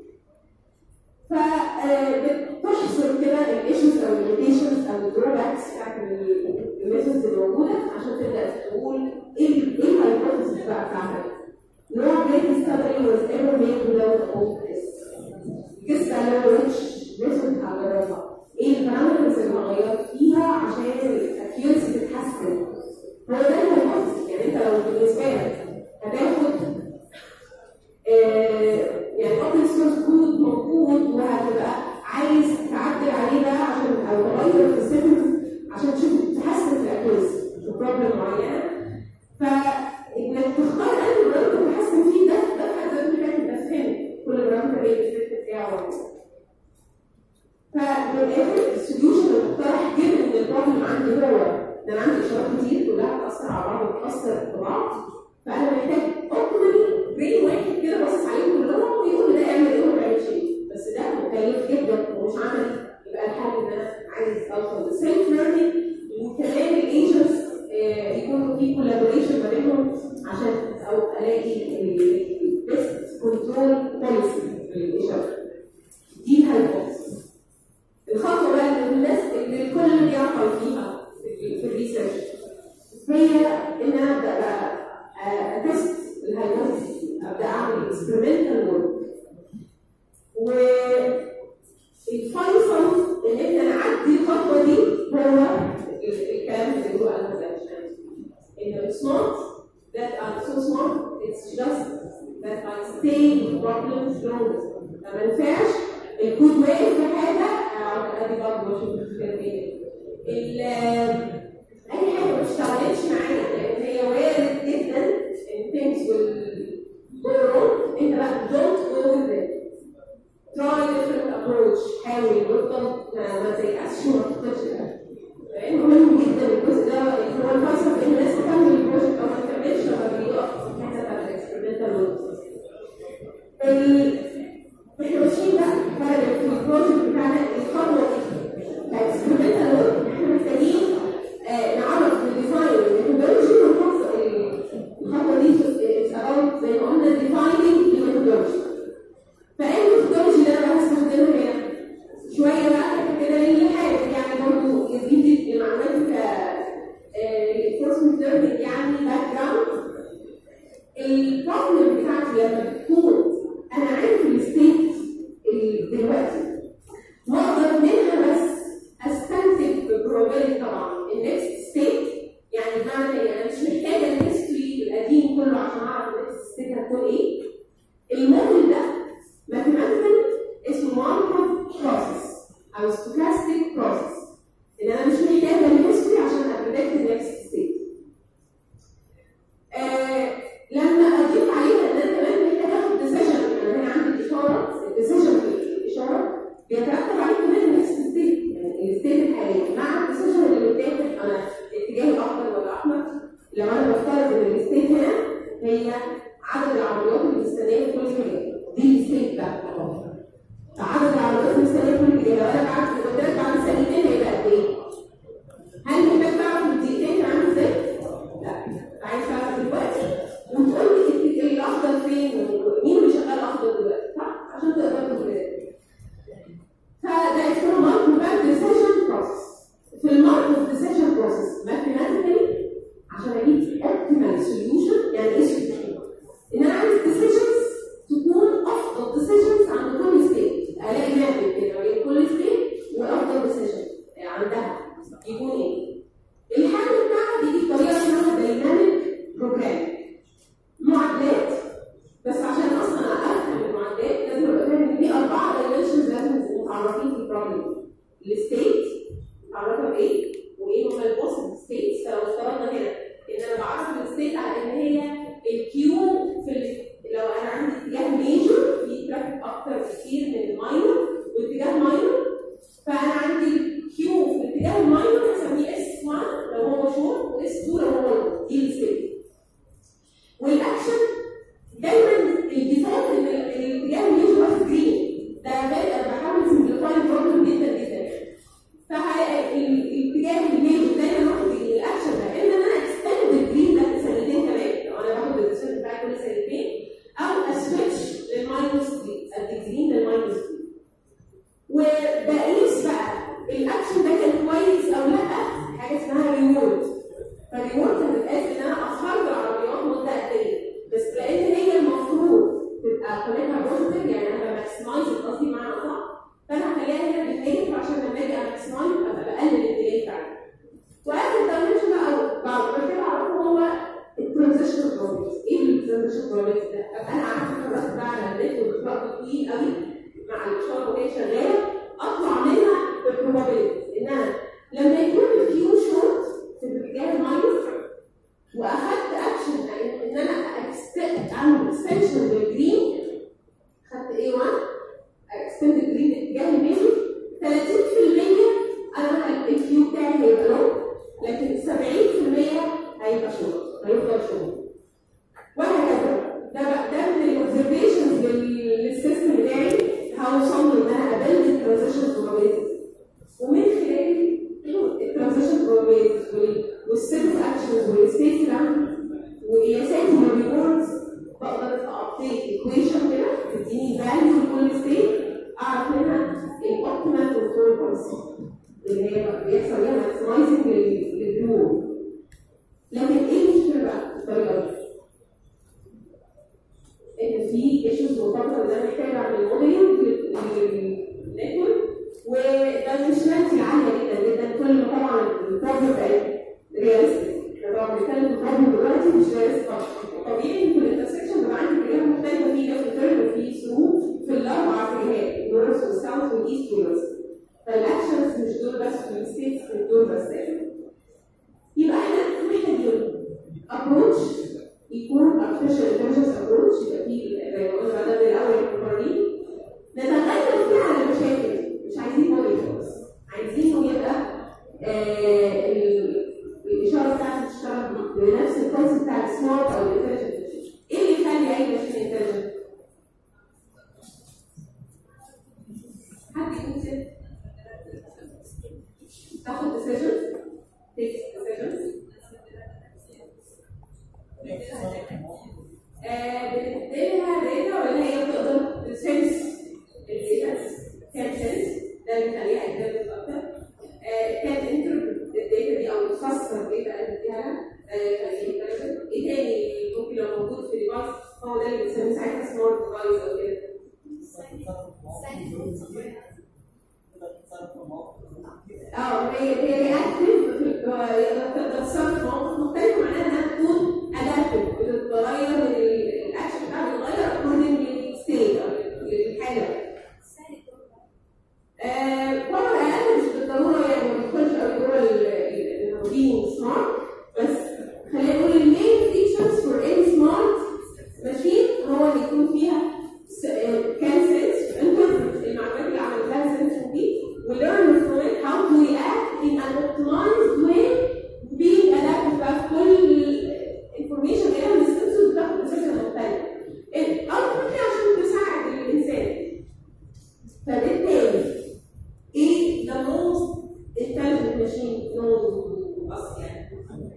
فبتحصر كده الايشوز او الليميتيشنز او الدروباكس بتاعت الميثودز الموجوده عشان تبدا تقول ايه ايه الهايبوثيسيس بقى بتاعتك No great discovery was ever made without all this. Guess على which method هجربها. ايه البارامترز اللي هغير فيها عشان الاكيورسي تتحسن. هو ده الهايبوثيسيس يعني انت لو بالنسبه لك هتاخد آه يعني اوبن سورس كود موجود وهتبقى عايز تعدل عليه بقى عشان او تغير في السيتنجز عشان تشوف تحسن في الاكيورسي في بروبلم معينه فانك تختار انهي برامج تحسن فيه ده ده في حد ذاته حاجه بتفهم كل برامج ايه الافكت بتاعه فمن الاخر السوليوشن المقترح جدا ان البروبلم عندي هو ان انا عندي اشارات كتير كلها بتاثر على بعض وبتاثر في بعض فانا محتاج اوبتيمالي برين واحد كده باصص عليهم كلهم ويقول لي ده يعمل ايه وما يعملش ايه بس ده مكلف جدا ومش عملي يبقى الحل ان انا عايز اوصل لسيلف ليرنينج وكمان الايجنتس يكون في كولابوريشن ما بينهم عشان او الاقي البيست كنترول بوليسي للاشاره دي الهايبوثيسيس الخطوه بقى اللي الناس اللي الكل بيعطل فيها في في الريسيرش هي ان انا ابدا بقى اتست الهايبوثيسيس ابدا اعمل اكسبيرمنتال ورك و الفيصل ان احنا نعدي الخطوه دي هو الكلام اللي هو انا عشان انه it's not that I'm so smart it's just that I stay with problems longer فما ينفعش الكود واقف في حاجه اقعد ادي برضه واشوف المشكله فين اي حاجه ما اشتغلتش معايا لان هي وارد جدا ان things will go wrong انت بقى don't go with it try different approach حاول وافضل ما تيأسش وما تفقدش لان مهم جدا الجزء ده هو الفيصل بين الناس تكمل البروجكت او ما تكملش لما بيقف في الحته بتاعت الاكسبيرمنتال احنا ماشيين بقى بارل في البروجكت بتاعنا الخطوه دي الاكسبيرمنتال احنا محتاجين آه نعرف الديزاين الميثودولوجي والخطوه الخطوه دي اراوند زي ما قلنا ديفايننج الميثودولوجي فايه الميثودولوجي اللي انا بستخدمها هنا؟ شويه بقى كده للي حاجه يعني برضه يزيد المعلومات ك الانفورسمنت ليرنينج يعني باك جراوند البروبلم بتاعتي لما بتكون انا عارف الستيت دلوقتي واقدر منها بس استنتج ببروبابيلتي طبعا النكست ستيت يعني بمعنى ايه؟ انا مش محتاجه الهيستوري القديم كله عشان اعرف النكست ستيت هتكون ايه الموديل ده ماثيماتيكال اسمه ماركوف بروسيس او ستوكاستيك بروسيس ان انا مش محتاجه الهيستوري عشان ابريدكت النكست ستيت لما اضيف عليها ان انا كمان محتاج اخد ديسيجن انا هنا عندي الاشاره الديسيجن في الاشاره بيترتب عليه كمان النكست ستيت يعني الستيت الحاليه مع الديسيجن اللي قدامي انا اتجاهي الاخضر ولا احمر لو انا بفترض ان الستيت هنا هي عدد العربيات اللي مستنيه في كل اتجاه دي الستيت بقى عدد العربيات المستنيه في كل اتجاه لو انا بعد قلت لك بعد ثانيتين هيبقى قد ايه؟ هل محتاج تعرف الدقيقتين كان عامل ازاي؟ لا عايز تعرف دلوقتي وتقول لي الاخضر فين ومين اللي شغال اخضر دلوقتي صح؟ عشان تقدر تقول فده اسمه مارك بقى ديسيجن بروسيس في المارك ديسيجن بروسيس ماثيماتيكالي عشان اجيب اوبتيمال سوليوشن يعني ايه سوليوشن؟ ان انا عايز ديسيجنز تكون افضل ديسيجنز عند كل ستيت الاقي مابل كده بين كل ستيت وافضل ديسيجن عندها يكون ايه؟ الحل بتاعها بيجي بطريقه اسمها دايناميك بروجرام معادلات بس عشان اصلا افهم المعادلات لازم ابقى فاهم ان في اربعه دايمنشنز لازم يبقوا متعرفين في البروبلم الستيت متعرفه بايه؟ وايه هما البوسيبل ستيتس فلو افترضنا هنا ان انا بعرف الستيت على ان هي الكيو في ال... لو انا عندي اتجاه ميجور في ترافيك اكتر بكتير من الماينور واتجاه ماينور فانا عندي الكيو في الاتجاه الماينور هسميه اس 1 لو هو شورت واس 2 لو هو long. دي الستيت والاكشن دايما الديفولت ان الاتجاه الميجور واخد جرين ده بقى بحاول سمبليفاي البروبلم جدا جدا فالاتجاه الميجور دايما واخد جرين الاكشن ده اما ان انا اكستند الجرين ده لسنتين كمان لو انا باخد الديسيجن بتاعي كل سنتين او اسويتش للماينس 3 ادي جرين للماينس 3 وبقيس بقى الاكشن ده كان كويس او لا حاجه اسمها ريورد فالريورد هتتقاس ان انا اخرج العربيات مده قد ايه بس لان هي المفروض تبقى قيمتها بوزيتيف يعني انا بماكسمايز قصدي معنى صح فانا هخليها هنا بالنيجاتيف عشان لما اجي اماكسمايز ابقى بقلل الديلي بتاعي واخر دايمنشن بقى بعد ما كده اعرفه هو الترانزيشن بروبلمز ايه الترانزيشن بروبلمز ده؟ ابقى انا عارفه الوقت ده على النت وقت طويل قوي مع الاشاره وهي شغاله اطلع منها بالبروبابيلتي ان انا لما يكون الكيو شورت في الاتجاه الماينس واخدت اكشن ان انا اعمل اكستنشن للجرين خدت ايه 1 اكستند الجرين اتجاه الميجر 30% انا الكيو بتاعي هيبقى لو لكن 70% بنتكلم في البروبلم دلوقتي مش دارس طبيعي ان في الانترسكشن بيبقى عندي اتجاه مختلفه في ليفت تيرن وفي ثرو في الاربع اتجاهات النورث والساوث والايست والويست فالاكشنز مش دول بس في الستيتس مش دول بس يبقى احنا محتاجين ابروتش يكون artificial intelligence approach يبقى فيه زي ما قلنا بدل الاول القرارين نتغلب فيه على المشاكل مش عايزين موديل خالص عايزينه يبقى آه ال- الاشاره بتاعته تشتغل بنفس الكونسيبت بتاع السمارت او الانتليجنت ايه اللي يخلي اي ماشين انتليجنت؟ حد يقول كده تاخد decisions take decisions آه، بتديلها داتا ولا هي بتقدر تسنس الداتا كان سنس ده اللي بيخليها انتليجنت اكتر آه، كان انتربريت الداتا دي او تفسر الداتا اللي بتديها لها ده اللي يخليها انتليجنت ايه تاني ممكن لو موجود في ديفايس هو ده اللي بنسميه ساعتها سمارت ديفايس او كده اه هي هي رياكتيف تقدر تصرف في مواقف مختلفه معناها انها تكون ادابتيف بتتغير من ال- الاكشن بتاعها بيتغير اكوردنج للستيت او للحاله آه، طبعا اقل مش بالضروره يعني ما بيدخلش قوي جوه الموجودين سمارت بس خلينا نقول المين فيتشرز فور اني سمارت ماشين هو اللي يكون فيها كان سنس انتربريت المعلومات اللي عملتها سنس دي وليرن from it how to react in an optimized way being adaptive بقى في كل information جايه من السنسور بتاخد decision مختلفه. ultimately عشان تساعد الانسان. فبالتالي ايه the most intelligent machine known to us يعني؟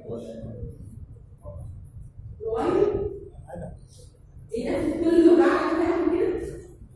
Why؟ ايه ده كله بعد فاهم كده؟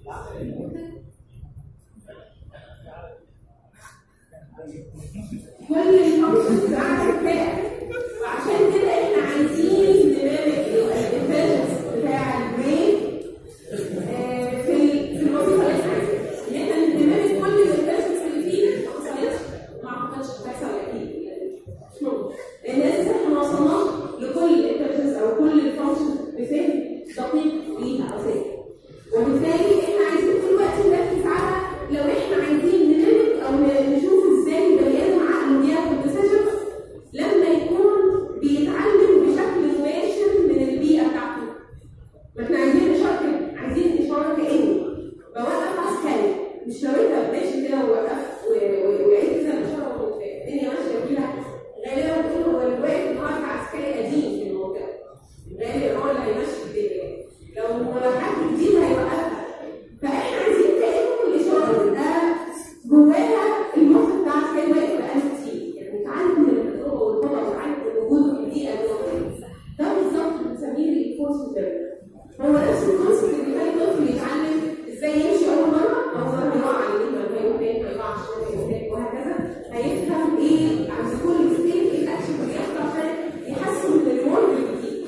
كل الفانكشنز قاعده بتاعك وعشان كده احنا عايزين نمارس الانتليجنس بتاع البرين آه، في ال- في الوظيفه اللي احنا عايزينها ان احنا نمارس كل الانتليجنس اللي فينا ما حصلتش ما اعتقدش هتحصل اكيد يعني مش ممكن. لان لسه احنا ما وصلناش لكل الانتليجنس او كل الفانكشن بفهم دقيق ليها او فهم وبالتالي احنا عايزين دلوقتي نركز على لو احنا عايزين نلمت او ن- نشوف ازاي البني ادم عقله بياخد ديسيجن لما يكون بيتعلم بشكل مباشر من البيئه بتاعته. ما احنا عايزين اشاره عايزين اشاره كاني بوقف عسكري مش لو انت ماشي كده ووقفت و- و- وعيد كده الاشاره والدنيا ماشيه كده غالبا بتقول هو اللي واقف النهارده عسكري قديم في المنطقه. غالبا هو اللي هيمشي الدنيا. لو لو حد جديد هيوقفها فاحنا عايزين كانه الاشاره ده جواها المخ بتاع عسكري واقف بقاله كتير يعني متعلم من التجربه والخطا ومتعلم من وجوده في البيئه اللي هو فيها. ده بالظبط بنسميه الفورس هو نفس الكونسيبت اللي بيخلي الطفل يتعلم ازاي يمشي اول مره او مره يقع على اليمين ما يقوم تاني ما يقعش تاني تاني وهكذا هيفهم ايه عند كل ستيج ايه الاكشن اللي بيحصل عشان يحسن من الريورد الجديد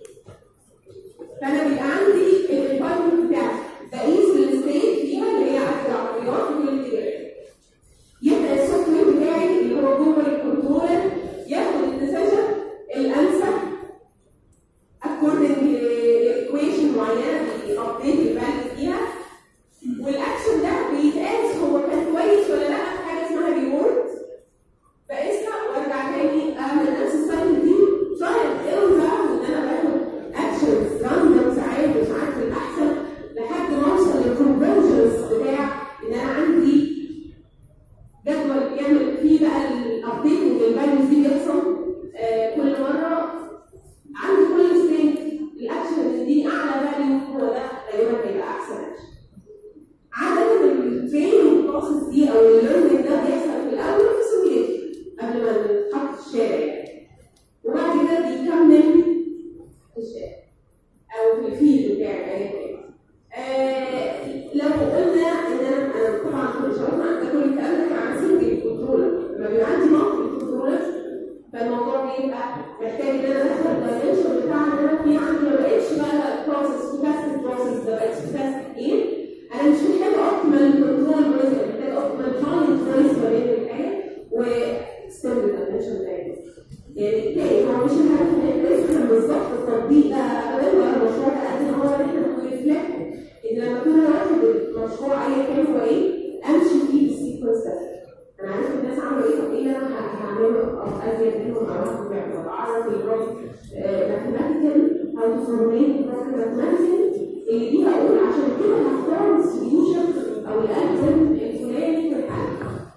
فانا بيبقى عندي الانفايرمنت بتاعتي بقيس الستيج فيها اللي هي عدد العربيات في كل اتجاه يبدا السوفت وير بتاعي اللي هو جوه الكنترولر ياخد الديسيجن الانسب according لايكويشن معينه بيابديت الفاليو فيها والاكشن ده بيتقاس هو كان كويس ولا لا في حاجه اسمها ريورد بقيسها وارجع تاني اعمل نفس السايكل دي ترايل ايرور بقى ان انا باخد اكشنز راندوم ساعات وساعات الاحسن لحد ما اوصل للكونفرجنس بتاع ان انا عندي جدول بيعمل فيه بقى الابديتنج الفاليوز دي بيحصل آه كل مره عند كل ستيج الاكشن اللي يديني اعلى فاليو هو ده غالبا هيبقى احسن اكشن. عادة التريننج بروسس دي او الليرنينج ده بيحصل في الاول في سيميوليشن قبل ما نتحط في الشارع يعني. وبعد كده بيكمل في الشارع او في الفيلد بتاعي ايا كان. آه لو قلنا ان انا انا طبعا كل شرطنا عن كل الكلام ده عن سنجل كنترولر لما بيبقى عندي موقف كنترولر فالموضوع بيبقى محتاج ان انا ادخل الدايمنشن بتاع ان انا في عندي ما بقتش بقى بروسس في تاست بروسس ده بقتش في تاست كتير انا مش محتاج اوبتيمال كنترول نويز محتاج اوبتيمال تايم نويز ما بين الحاجه واكستند الدايمنشن بتاعي يعني تاني ايه هو مش الهدف ان احنا نفهم بالظبط التطبيق ده ابدا ولا المشروع ده قد ما هو ان احنا نرفلكت ان لما كل واحد المشروع ايا كان هو ايه امشي فيه بالسيكونس ده انا عارف الناس عملوا ايه طب ايه اللي انا هعمله او ازيد منهم اعرف يعني اعرف البروجكت ماثيماتيكال او تفورميت بروجكت ماثيماتيكال اللي دي هقول عشان كده هختار السوليوشن او الالجوريثم الفلاني في الحل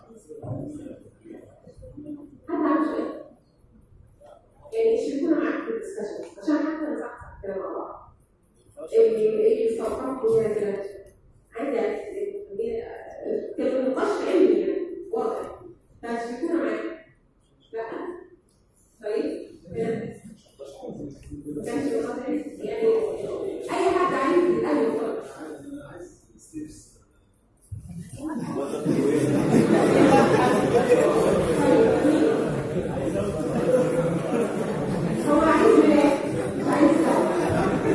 حد عنده سؤال؟ يعني شاركونا معاك في الدسكشن عشان حتى نصحصح كده مع بعض. اللي اللي استوقفته كده عايزه كان نقاش علمي يعني واضح فشاركونا معاك. لا طيب ماشي يعني اي حد عايز يسالني اتفضل. هو عايز بلاك مش عايز سوا.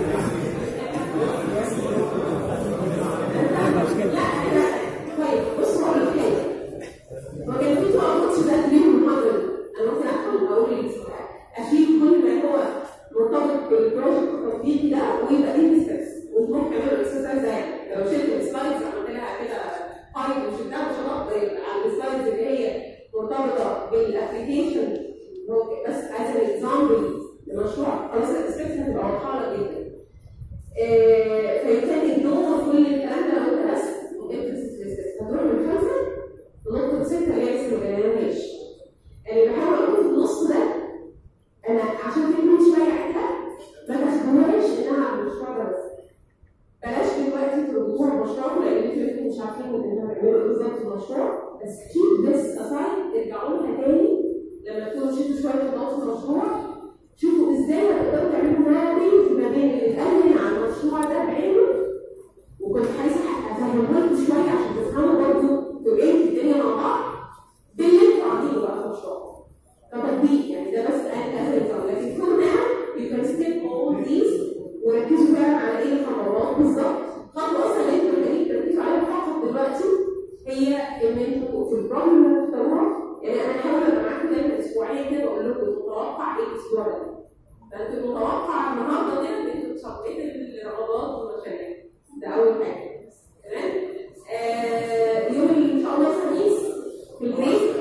لا لا طيب بص هقول لك حاجه هو كان في تو ابروتش ده ليهم محاضره انا ممكن ادخل اقول اشيل كل ما هو مرتبط بالبروجكت التطبيقي ده ويبقى ليه ستيبس وتروح كمان الاكسرسايز ده يعني لو شلت السلايدز عملت لها كده فايل وشلتها وشطبت على السلايدز اللي هي مرتبطه بالابلكيشن بس از ان اكزامبل لمشروع خلاص الستيبس هتبقى واضحه لك جدا آه، فبالتالي النقطه كل الكلام ده لو انت بس هتروح من خمسه لنقطه سته اللي هي لسه ما جالناش يعني بحاول اقول في النص ده انا عشان كلمه شويه عندها ما تاخدوهاش انها مشروع ده بس بلاش دلوقتي تربطوها بمشروعكم لان انتوا الاثنين مش عارفين انتوا هتعملوا ايه بالظبط في المشروع بس keep this aside ارجعوا لها تاني لما تكونوا شفتوا شويه خطوات في المشروع شوفوا ازاي هتقدروا تعملوا مابينج ما بين اللي اتقال هنا عن المشروع ده بعينه وكنت عايزه افهمه لكم شويه عشان تفهموا برضه تبقوا الدنيا مع بعض باللي انتوا عاملينه بقى في المشروع كتطبيق يعني ده بس اساسا لكن from now you can skip all these وركزوا فعلا على ايه الخطوات بالظبط خطوه اصلا اللي انتوا محتاجين تركزوا عليها فقط دلوقتي هي ان انتوا في البروبلم اللي هتختاروها يعني انا هحاول ابقى معاكم دايما اسبوعيا كده واقول لكم متوقع ايه الاسبوع ده فانت المتوقع النهارده كده ان انتوا تصمموا الرغبات والمشاريع ده اول حاجه تمام آه يوم ان شاء الله الخميس في البيت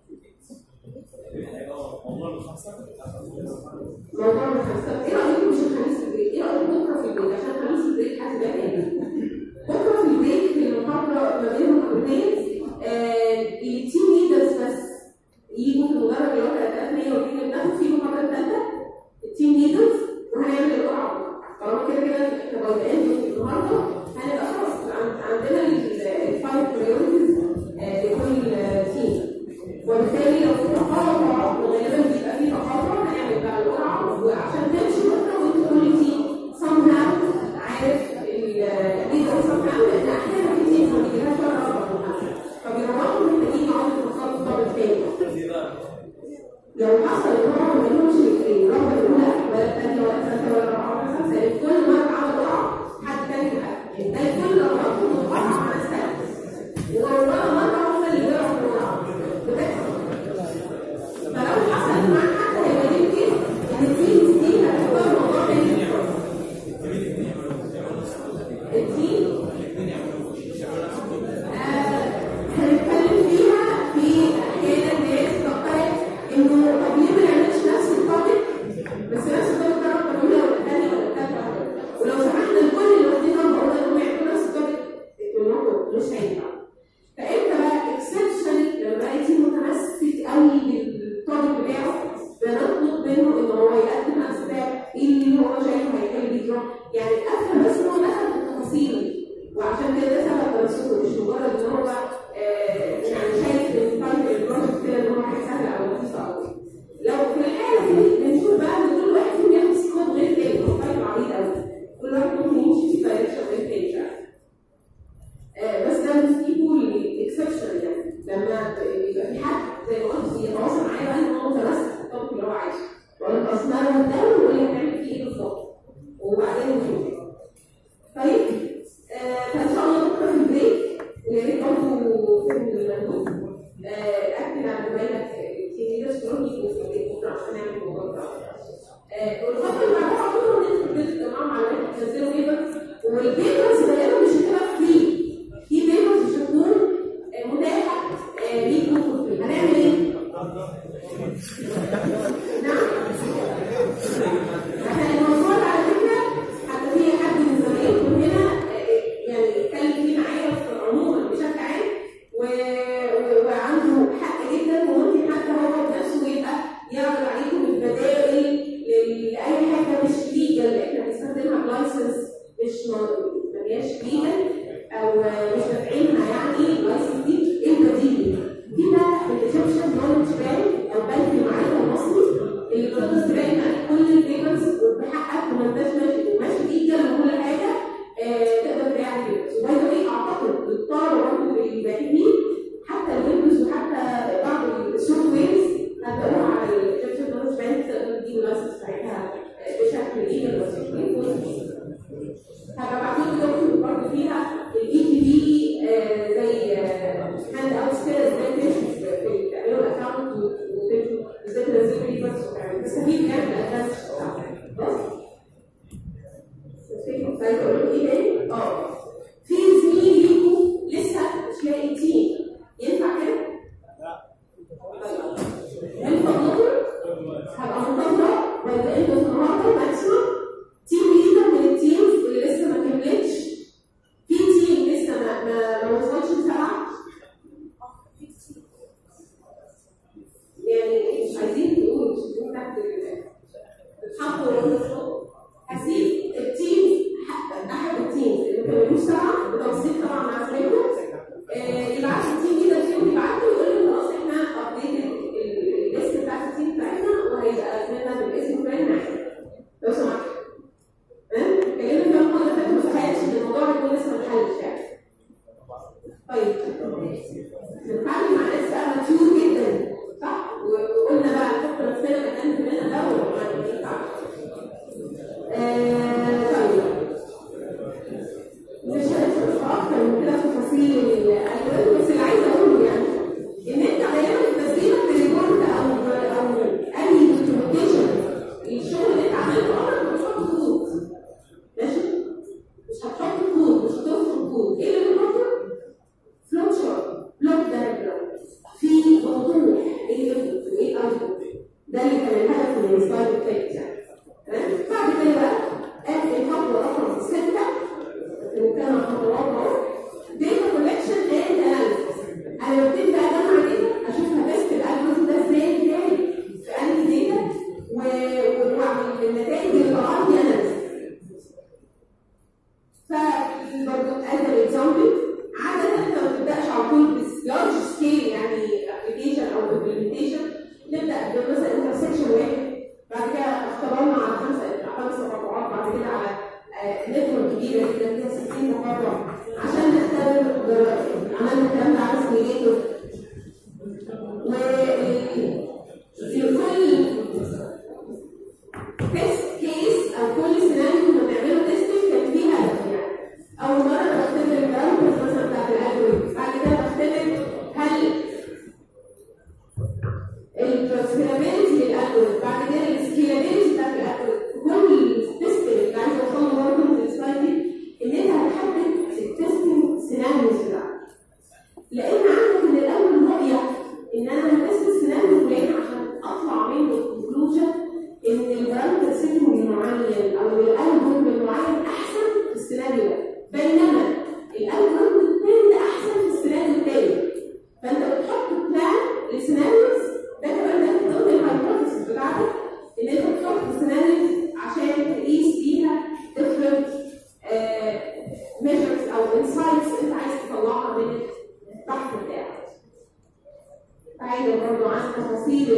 موضوع الخمسة ايه رأيكم مش الخميس في البيت؟ ايه رأيكم بكرة في البيت؟ عشان الخميس في البيت هتبقى تاني. بكرة في البيت في المحاضرة ما بين المحاضرتين التيم ليدرز بس يجوا في المدرج اللي هو 3100 ويجوا ناخد فيه المحاضرة الثالثة التيم ليدرز وهنعمل القرعة طالما كده كده احنا بادئين النهارده هنبقى خلاص عندنا الفايف بريورتيز لكل تيم وبالتالي لو في تقاطع وغالبا بيبقى في تقاطع هنعمل بقى القرعه وعشان تمشي بكره وانت كل تيم somehow عارف الليدر somehow لان احيانا في تيم ما بيجيلهاش ولا رابع فبيروحوا محتاجين يقعدوا في الخط الطابق تاني لو حصل ان هو ما لهمش الرغبه الاولى ولا الثانيه ولا الثالثه ولا الرابعه ولا الخامسه يعني كل مره عمل قرعه حد تاني حد يعني كل رغباتهم متقاطعه مع ناس ثانيه ولا مره هم اللي بيعرفوا القرعه بتحصل فلو حصل مع حد هيبقى يمكن ان التيم دي هتختار موضوع تاني التيم هنتكلم فيها في احيانا الناس فكرت انه طب ليه ما نعملش نفس التوبيك بس نفس التوبيك ده رقم اولى ولا الثانيه ولا الثالثه ولو سمحنا لكل اللي واخدين رقم اولى انهم يعملوا نفس التوبيك انه مش هينفع فانت بقى اكسبشن لما بقى تيم متمسك قوي بالتوبيك بتاعه بنطلب منه ان هو يقدم اسباب ايه اللي هو شايفه هيحل بيه يعني افهم بس ان هو دخل في التفاصيل وعشان كده ده سبب تمسكه مش مجرد ان هو آه يعني شايف ان طالب البروجكت كده ان هو حاجه سهله او لطيفه قوي لو في الحاله دي بنشوف بقى ان كل واحد فيهم ياخد سكوت غير تاني هو طالب عريض قوي كل واحد ممكن يمشي في دايركشن غير تاني فعلا آه بس ده بنسيبه للاكسبشن يعني لما يبقى في حد زي ما قلت يتواصل معايا بقى ان هو متمسك بالطبق اللي هو عايزه ولا خلاص انا قدامه ويقول لي هنعمل فيه ايه بالظبط وبعدين نشوف طيب آه فان شاء الله بكره في البريك ويا ريت برضه فهم المندوب آه اكد على موبايلك التيم ليدرز كلهم يجوا في البريك بكره عشان نعمل الموضوع ده آه، والخطوه اللي بعدها على طول ان انتوا تبتدوا تجمعوا معلومات وتنزلوا بيبرز والبيبرز غالبا مش هتبقى فري في بيبرز مش هتكون آه، متاحه آه، ليكم في الفري هنعمل ايه؟ نعم عشان الموضوع ده على فكره حتى في حد من زمايلكم هنا آه، يعني اتكلم فيه معايا في عموما بشكل عام و... و... وعنده حق جدا وممكن حتى هو بنفسه يبقى يعرض عليكم البدائل ل- لاي حاجه مش ليجل احنا بنستخدمها بلايسنس مش م- ما هياش ليجل او آه، مش نافعينها يعني اللايسنس دي ايه البديل؟ في بقى الايجيبشن نولج بانك او بنك المعرفه المصري اللي بتقدر تراجع عليه كل البيبرز وبحقك وما انتش ماشي وماشي ليجل وكل حاجه آه، تقدر تراجع البيبرز وباي ذا واي اعتقد الطلبه برضه الباقيين حتى الويندوز وحتى بعض السوفت ويرز هتلاقوها على الايجيبشن نولج بانك تقدر تجيب اللايسنس بتاعتها آه، بشكل ليجل وسيكيور هبقى ابعت لكم دوكيومنت برضه فيها الاي تي بي زي هاند اوتس كده ازاي تمشوا في في- تعملوا الاكونت وتمشوا ازاي تنزلوا ريبورتس وتعملوا تستفيد يعني من الادفانس بتاعتك بس تفتكروا عايز اقول لكم ايه تاني؟ اه في زميل ليكم لسه مش لاقي تيم ينفع كده؟ من فضلكم هبقى منتظره ويبقى انتوا النهارده ماكسيمم تيم ليدر من التيمز اللي لسه ما كملتش في تيم لسه ما ما, ما وصلش لسبعه يعني مش عايزين تقولوا مش تقولوا تحت الحق والرزق هسيب التيم احد التيم اللي ما كملوش سبعه بتوثيق طبعا مع زمايلهم آه، يبعت التيم كده فيهم يبعت له يقول له خلاص احنا ابديت الليست بتاعت التيم بتاعتنا وهيبقى اسمنا بالاسم الفلاني معانا لو سمحت تمام اتكلمنا فيها المره اللي فاتت ما تخيلش ان الموضوع يكون لسه ما اتحلش يعني طيب بنتعامل مع ناس بقى ماتيور جدا صح وقلنا بقى نحط نفسنا مكان كلنا ده وما ينفعش آه، طيب مش هندخل اكتر من كده في تفاصيل الالوان بس اللي عايزه اقوله يعني ان انت غالبا تسليمك ريبورت او او اي دوكيومنتيشن الشغل اللي انت عملته عمرك مش هتحط كود ماشي مش هتحط كود مش هترسم كود ايه اللي بتحطه؟ فلوت شارت بلوك دايجرام في موضوع ايه الانبوت وايه الاوتبوت ده اللي كان الهدف من السلايد الفات يعني تمام بعد كده بقى اخر خطوه رقم سته بنتكلم عن خطوات اهو داتا كولكشن اند اناليسيس انا ببتدي بقى اجمع داتا اشوف هتست الالجوريثم ده ازاي بتاعي في انهي داتا و- واعمل النتائج اللي طلعت لي اناليسيس فبرضه از اكزامبل عاده انت ما بتبداش على طول بس لارج سكيل يعني ابلكيشن او امبلمنتيشن نبدا بمثلا انترسكشن واحد بعد كده اختبرنا على خمسه خمس تقاطعات بعد كده على نتورك كبيره جدا فيها 60 تقاطع عشان نختبر جرائم. عملنا الكلام ده على سيميليتور وفي كل تيست كيس او كل سيناريو كنا بنعمله تيستنج كان فيه هدف يعني اول مره بختبر البارامترز مثلا بتاعت الالجوريثم بعد كده بختبر هل الترانسفيرابيلتي للالجوريثم بعد كده السكيلابيلتي بتاعت الالجوريثم كل تيستنج اللي عايز اوصل له برضه من السلايد دي ان انت هتحدد التيستنج سيناريوز بتاعتك لان عندك من الاول رؤيه ان انا هتست السيناريو الفلاني عشان اطلع منه الكونكلوجن ان البارامتر سيتنج المعين او الالجوريثم المعين احسن في السيناريو ده بينما الالجوريثم الثاني ده احسن في السيناريو الثاني فانت بتحط بلان لسيناريوز ده كمان ده من ضمن الهايبوثيسيس بتاعتك ان انت بتحط سيناريوز عشان تقيس فيها different ميجرز او انسايتس انت عايز تطلعها من البحث بتاعك. تعالى برضه عن تفاصيل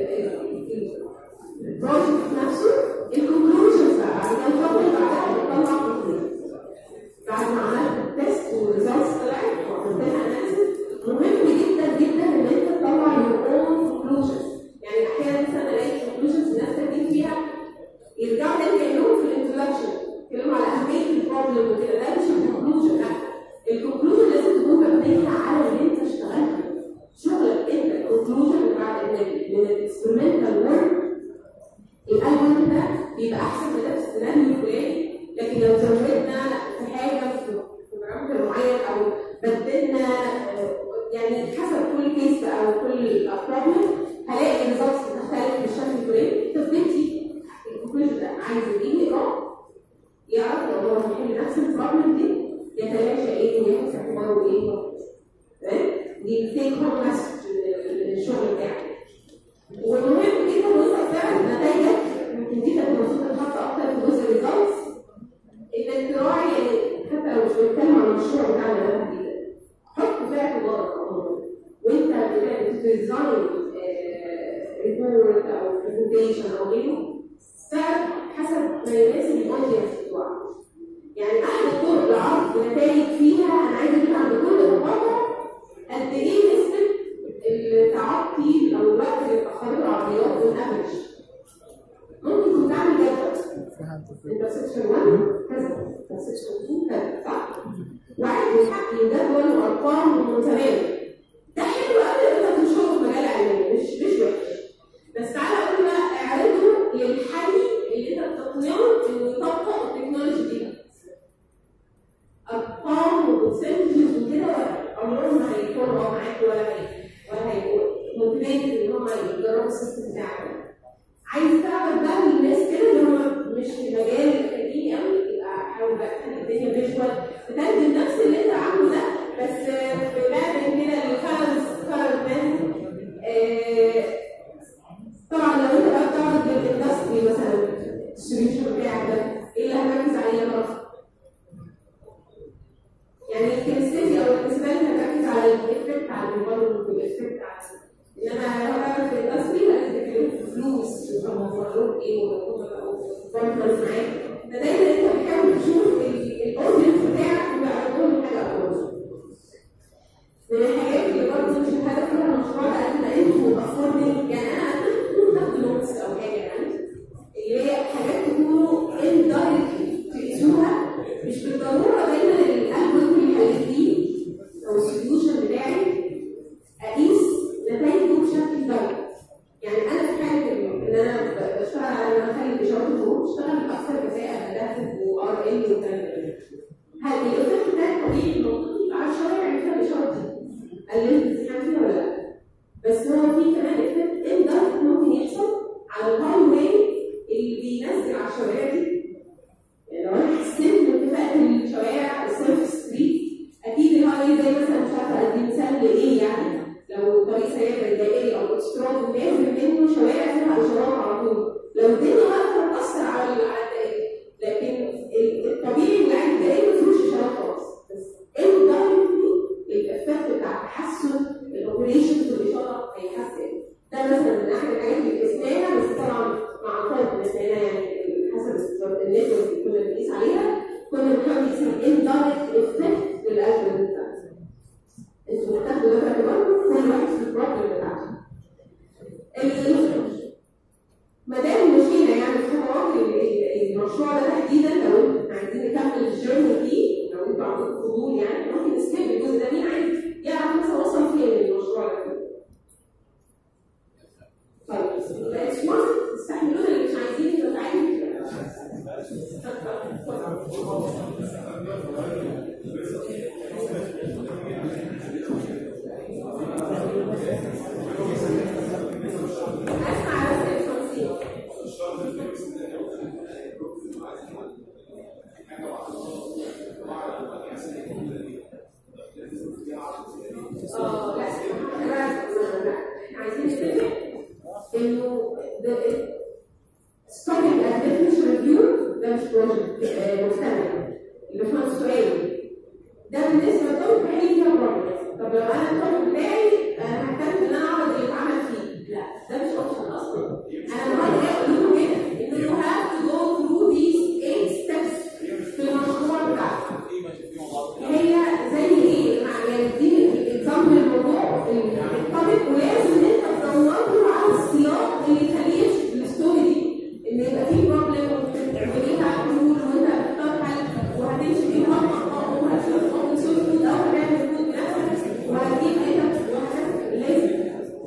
البروجكت نفسه الكونكلوجنز بقى بعد كده الخطوه اللي بعدها بتطلع conclusions. بعد ما عملت التست والريزلتس طلعت وعملت لها اناليسيس مهم جدا جدا ان انت تطلع your own conclusions يعني احيانا مثلا الاقي conclusions الناس كاتبين فيها يرجعوا تاني كانهم في الانترودكشن يتكلموا على اهميه البروبلم وكده ده مش الكونكلوجن لا الكونكلوجن لازم تكون مبنيه على اللي انت اشتغلته شغلك انت الكونكلوجن بعد من الاكسبيرمنتال ورك الالوان ده بيبقى احسن من ده في السيناريو الفلاني لكن لو زودنا في حاجه في في بارامتر معين او بدلنا آه، يعني حسب كل كيس او كل بروبلم هلاقي الريزلتس بتختلف بالشكل الفلاني تثبتي الكونكلوجن ده عايز ايه يقراه يعرف لو هو هيحل نفس البروبلم دي يتلاشى ايه وياخد في اعتباره ايه تمام دي التيك هوم مسج للشغل بتاعك والمهم جدا وانت بتعرف نتائجك يمكن دي كانت المفروض تتحط اكتر في جزء الريزلتس انك تراعي يعني حتى لو مش بنتكلم عن المشروع بتاعنا ده تحديدا حط في اعتبارك عموما وانت بتديزاين ريبورت او برزنتيشن او غيره تعرف حسب ما يناسب الاودينس بتوعك يعني احد الطرق لعرض نتائج فيها انا عايز اجيب عند كل مقاطعه قد ايه نسبه التعطي او الوقت اللي اتاخرت العربيات والافرج ممكن كنت اعمل جدول انت سكشن 1 كذا انت سكشن 2 كذا صح؟ وعايز يحقق جدول وارقام وتمام ده حلو قوي ان انت تنشره في مجال علمي مش مش وحش بس تعالى اقول بقى اعرضه للحي اللي انت بتقنعه انه يطبق التكنولوجي دي ارقام وبرسنتجز وكده عمرهم ما هيكونوا معاك ولا هي ولا هيبقوا موتيفيتد ان هم يجربوا السيستم بتاعك عايز تعرف بقى للناس كده اللي هم مش في مجال الاكاديمي قوي يبقى حاول بقى تخلي الدنيا فيجوال تترجم نفس اللي انت عامله ده بس بمعنى كده الكالرز كالر مان طبعا لو انت بقى بتعرض للاندستري مثلا السوليوشن بتاعك ده ايه اللي هتركز عليه يا رب؟ يعني الكنسيتي او الكنسيتي هتركز على الافكت على الانفايرمنت والافكت على انما لو انا في الاندستري هتتكلم في فلوس وموضوع ايه وبارتنرز معاك ده دايما انت بتحاول تشوف الاودينس بتاعك وبيعرضوا حاجه اكبر من الحاجات اللي برضه مش الهدف فيها المشروع ده قد ما انتوا افوردنج يعني انا باخد نوتس او حاجه يعني اللي هي حاجات تكونوا اندايركتلي تقيسوها مش بالضروره دايما الالجوريثم اللي حليتيه او السوليوشن بتاعي اقيس نتائجه بشكل دايركت يعني انا في حاله ان انا بشتغل على ان انا اخلي اشاره الظهور بشتغل باكثر كفاءه بدافع وار ال والكلام ده هل الايفكت ده طبيعي منطقي على الشوارع اللي فيها الاشاره دي قللت الازدحام فيها ولا لا؟ بس هو في كمان افكت اندايركت ممكن يحصل على الهاي واي اللي بينزل على الشوارع دي يعني لو انا حسيت من كفاءه الشوارع السيرف ستريت اكيد الهاي واي زي مثلا مش عارفه ادي مثال لايه يعني لو طريق سريع دائري او اكستراد نازل منه شوارع فيها اشارات على طول لو الدنيا واقفه بتاثر على الدائري لكن الطبيعي اللي عند الدائري ما فيهوش اشارات خالص بس اندايركتلي الافكت بتاع تحسن الاوبريشن في الاشاره هيحسن ده مثلا من احد الحاجات اللي قسناها بس طبعا مع فرق قسناها يعني حسب النتورك اللي كنا بنقيس عليها كنا بنحاول نقيس الاندايركت افكت للالجوريثم بتاعتنا انتوا بتاخدوا ده في اعتباركم كل واحد في البروبلم بتاعته ما دام مشينا يعني في خطوات المشروع ده تحديدا لو عايزين نكمل الجيرني دي لو انتوا عندكم فضول يعني ممكن نسكيب الجزء ده مين عايز يعرف مثلا وصل فين المشروع ده طيب يبقى اتس استحملونا اللي مش عايزين يبقى عايزين اسمع بس التنسيق اه لا احنا عايزين نتفق انه starting at definition review ده مش بروجكت مستمر اللي هو السؤال ده بالنسبه للطالب بحل فيها بروبلم طب لو انا الطالب بتاعي انا ههتم ان انا اعرض اللي اتعمل فيه لا ده مش اوبشن اصلا انا النهارده جاي اقول لكم كده ان you have to go through these eight steps في المشروع بتاعك هي زي ايه؟ يعني دي اكزامبل الموضوع الطالب ولازم ان انت تدور له على السياق اللي يخليه يمشي في الستوري دي ان يبقى في بروبلم وتعمليها حلول وانت هتختار حل وهتمشي فيها خطوه وهتشوف اوبن سورس كود او هتعمل كود بنفسك وهتجيب انت وهكذا لازم